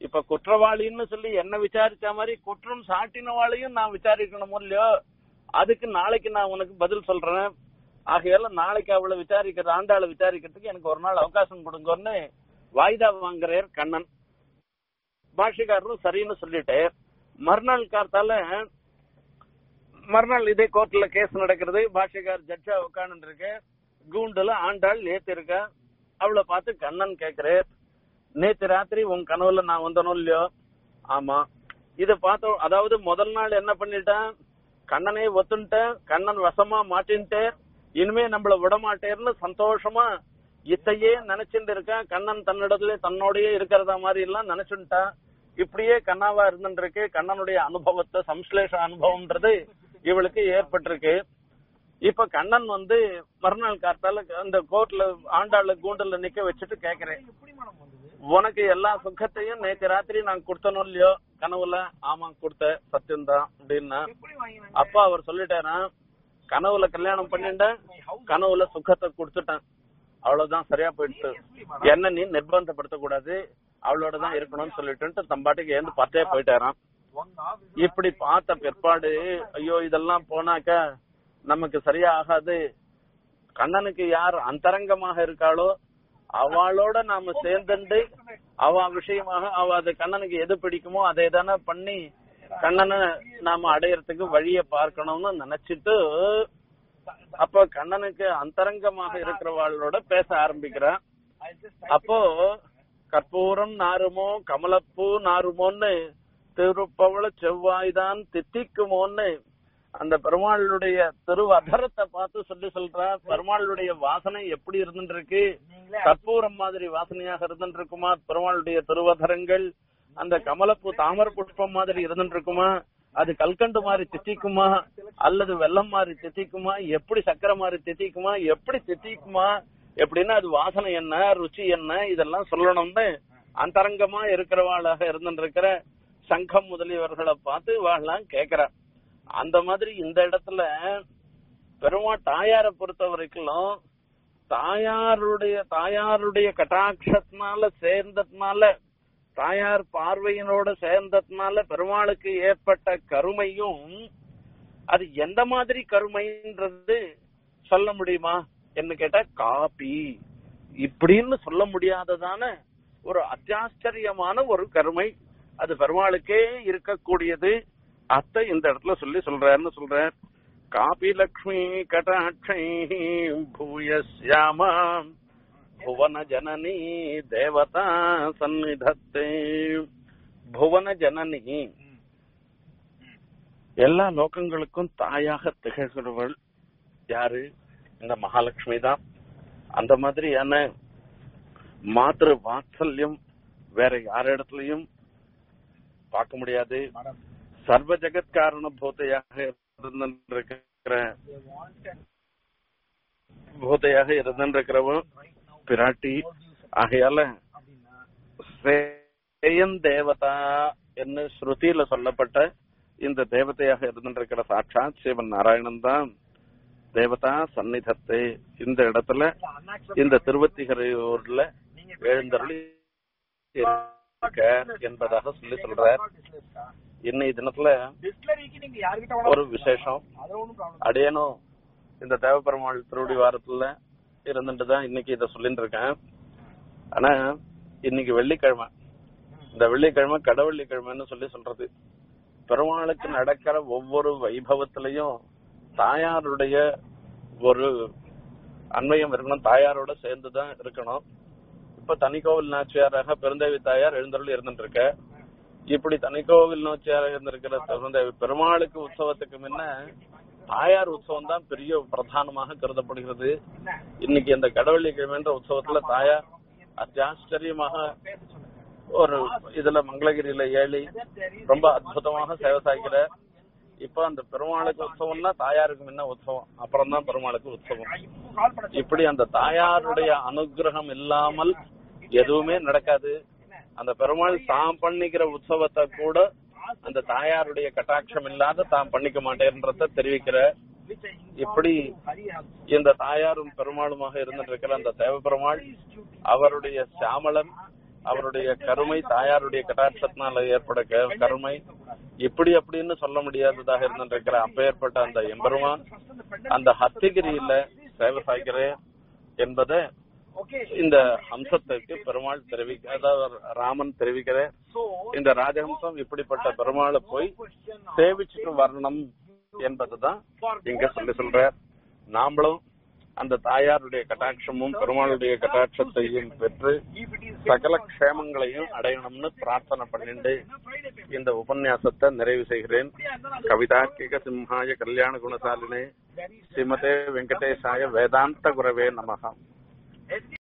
இப்ப குற்றவாளின்னு சொல்லி என்ன விசாரிச்ச மாதிரி குற்றம் சாட்டினவாளையும் நான் விசாரிக்கணும் இல்லையோ அதுக்கு நாளைக்கு நான் உனக்கு பதில் சொல்றேன் ஆகையால நாளைக்கு அவளை விசாரிக்கிற ஆண்டாளை விசாரிக்கிறதுக்கு எனக்கு ஒரு நாள் அவகாசம் கொடுங்கன்னு வாய்தா வாங்குறார் கண்ணன் பாஷிகாரரும் சரின்னு சொல்லிட்டு மறுநாள் கார்த்தால மறுநாள் இதே கோர்ட்ல கேஸ் நடக்கிறது பாஷிகார் ஜட்ஜா உட்காந்து இருக்கு கூண்டுல ஆண்டாள் நேத்து இருக்கா அவளை பார்த்து கண்ணன் கேக்குறார் நேத்து ராத்திரி உன் கனவுல நான் வந்தனும் இல்லையோ ஆமா இத பார்த்தோம் அதாவது முதல் நாள் என்ன பண்ணிட்டேன் கண்ணனே ஒத்துன்ட்டேன் கண்ணன் வசமா மாட்டின்ட்டேன் இனிமே நம்மள விட மாட்டேர்னு சந்தோஷமா இத்தையே நினைச்சுட்டு இருக்கேன் கண்ணன் தன்னிடத்துல தன்னோடயே இருக்கிறதா மாதிரி எல்லாம் நினைச்சுட்டான் இப்படியே கண்ணாவா இருந்துருக்கு கண்ணனுடைய அனுபவத்தை சம்ஸ்லேஷ அனுபவம்ன்றது இவளுக்கு ஏற்பட்டிருக்கு இப்ப கண்ணன் வந்து மறுநாள் காத்தால அந்த கோர்ட்ல ஆண்டாள கூண்டுல நிக்க வச்சுட்டு கேக்குறேன் எப்படி மனம் வந்தது உனக்கு எல்லா சுகத்தையும் நேத்து ராத்திரி நான் கொடுத்தனும் இல்லையோ கனவுல ஆமா கொடுத்த சத்தியம்தான் அப்படின்னா எப்படி வாங்கினாங்க அப்பா அவர் சொல்லிட்டாரா கனவுல கல்யாணம் பண்ணிட்டேன் கனவுல சுகத்தை கொடுத்துட்டேன் அவ்வளவுதான் சரியா போயிடுச்சு என்ன நீ நிர்பந்தப்படுத்த கூடாது அவளோட தான் இருக்கணும்னு சொல்லிட்டு தம்பாட்டுக்கு ஏந்து பத்தே போயிட்டாராம் இப்படி பார்த்த பிற்பாடு ஐயோ இதெல்லாம் போனாக்க நமக்கு சரியா ஆகாது கண்ணனுக்கு யார் அந்தரங்கமாக இருக்காளோ அவளோட நாம சேர்ந்துண்டு அவ விஷயமாக அவ அது கண்ணனுக்கு எது பிடிக்குமோ அதை தானே பண்ணி கண்ணனை நாம அடையறதுக்கு வழிய பார்க்கணும்னு நினைச்சிட்டு அப்ப கண்ணனுக்கு அந்தரங்கமாக இருக்கிறவாளோட பேச ஆரம்பிக்கிறான் அப்போ கற்பூரம் நாருமோ கமலப்பூ நாருமோன்னு திருப்பவள செவ்வாய்தான் தித்திக்குமோன்னு அந்த பெருமாளுடைய திருவதரத்தை பார்த்து சொல்லி சொல்றா பெருமாளுடைய வாசனை எப்படி இருந்துட்டு இருக்கு கற்பூரம் மாதிரி வாசனையாக இருந்துட்டு இருக்குமா பெருமாளுடைய திருவதரங்கள் அந்த கமலப்பூ தாமர புஷ்பம் மாதிரி இருந்துட்டு இருக்குமா அது கல்கண்டு மாதிரி தித்திக்குமா அல்லது வெள்ளம் மாதிரி தித்திக்குமா எப்படி சக்கரை மாதிரி தித்திக்குமா எப்படி தித்திக்குமா எப்படின்னா அது வாசனை என்ன ருச்சி என்ன இதெல்லாம் சொல்லணும்னு அந்தரங்கமா இருக்கிறவாளாக இருந்துட்டு இருக்கிற சங்கம் முதலியவர்களை பார்த்து வாழலாம் கேக்குறா அந்த மாதிரி இந்த இடத்துல பெருமா தாயாரை பொறுத்த வரைக்கும் தாயாருடைய தாயாருடைய கட்டாட்சத்தினால சேர்ந்ததுனால தாயார் பார்வையினோட சேர்ந்ததுனால பெருமாளுக்கு ஏற்பட்ட கருமையும் அது எந்த மாதிரி கருமைன்றது சொல்ல முடியுமா என்ன கேட்டா காபி இப்படின்னு சொல்ல முடியாததான ஒரு அத்தியாச்சரியமான ஒரு கருமை அது பெருமாளுக்கே இருக்கக்கூடியது அத்தை இந்த இடத்துல சொல்லி சொல்றாருன்னு சொல்றார் காபி லக்ஷ்மி கட்டாட்சை பூயஸ்யாமா புவன ஜனனி தேவதா சந்நிதத்தே புவன ஜனனி எல்லா லோகங்களுக்கும் தாயாக திகழ்கிறவள் யாரு இந்த மகாலட்சுமி தான் அந்த மாதிரியான மாத்திரு வாத்சல்யம் வேற யார் இடத்துலயும் பார்க்க முடியாது சர்வ ஜெகத் காரண பூத்தையாக இருந்திருக்கிற பூத்தையாக இருந்திருக்கிறவன் பிராட்டி ஆகையால சேயன் தேவதா என்று ஸ்ருதியில சொல்லப்பட்ட இந்த தேவதையாக இருந்திருக்கிற சாட்சாத் சிவன் நாராயணன் தான் தேவதா சந்நிதத்தை இந்த இடத்துல இந்த திருவத்திகரையூர்ல எழுந்தருளி இருக்க என்பதாக சொல்லி சொல்றார் இன்னைய தினத்துல டிஸ்லரிக்கு நீங்க யாருக்கிட்ட ஒரு விசேஷம் அதுல ஒண்ணும் ப்ராப்ளம் அடையனும் இந்த தேவப்பெருமாள் திருவடி வாரத்துல இருந்துட்டு தான் இன்னைக்கு இத சொல்லிட்டு இருக்கேன் ஆனா இன்னைக்கு வெள்ளிக்கிழமை இந்த வெள்ளிக்கிழமை கடவெள்ளிக்கிழமைன்னு சொல்லி சொல்றது பெருமாளுக்கு நடக்கிற ஒவ்வொரு வைபவத்திலையும் தாயாருடைய ஒரு அன்வயம் இருக்கணும் தாயாரோட சேர்ந்துதான் இருக்கணும் இப்ப தனிக்கோவில் நாச்சியாராக பெருந்தேவி தாயார் எழுந்தருள் இருந்துட்டு இருக்க இப்படி தனிக்கோவில் நாச்சியாராக இருந்திருக்கிற பெருந்தேவி பெருமாளுக்கு உற்சவத்துக்கு முன்ன தாயார் உற்சவம் தான் பெரிய பிரதானமாக கருதப்படுகிறது இன்னைக்கு இந்த கடவள்ளிக்கிழமைன்ற உற்சவத்துல தாயார் அத்தியாச்சரியமாக ஒரு இதுல மங்களகிரியில ஏழி ரொம்ப அற்புதமாக சேவை சாய்க்கிற இப்ப அந்த பெருமாளுக்கு உற்சவம்னா தாயாருக்கு முன்ன உற்சவம் அப்புறம் தான் பெருமாளுக்கு உற்சவம் கால் பண்ண இப்படி அந்த தாயாருடைய அனுகிரகம் இல்லாமல் எதுவுமே நடக்காது அந்த பெருமாள் தாம் பண்ணிக்கிற உற்சவத்தை கூட அந்த தாயாருடைய கட்டாட்சம் இல்லாத தாம் பண்ணிக்க மாட்டேன்றத தெரிவிக்கிற இப்படி இந்த தாயாரும் பெருமாளுமாக இருந்துட்டு இருக்கிற அந்த தேவ பெருமாள் அவருடைய சாமளன் அவருடைய கருமை தாயாருடைய கட்டாட்சத்தினால ஏற்பட க- கருமை இப்படி அப்படின்னு சொல்ல முடியாததாக இருந்திருக்கிற அப்பேற்பட்ட அந்த எம்பெருமான் அந்த ஹத்திகிரியில சேவை சாய்க்கிறேன் என்பதை Okay. இந்த அம்சத்துக்கு பெருமாள் தெரிவிக்க அதாவது ராமன் தெரிவிக்கிற So, இந்த ராஜஹம்சம் இப்படிப்பட்ட பெருமாளை போய் சேவிச்சுட்டு வரணும் என்பதுதான் இங்க சொல்லி சொல்ற நாமளும் அந்த தாயாருடைய கட்டாட்சமும் பெருமாளுடைய கட்டாட்சத்தையும் பெற்று if it is சகல க்ஷேமங்களையும் அடையணும்னு பிரார்த்தனை பண்ணிட்டு இந்த உபன்யாசத்தை நிறைவு செய்கிறேன் கவிதாக்கிக சிம்ஹாய கல்யாண குணசாலினே ஸ்ரீமதே வெங்கடேசாய வேதாந்த குரவே நமகம்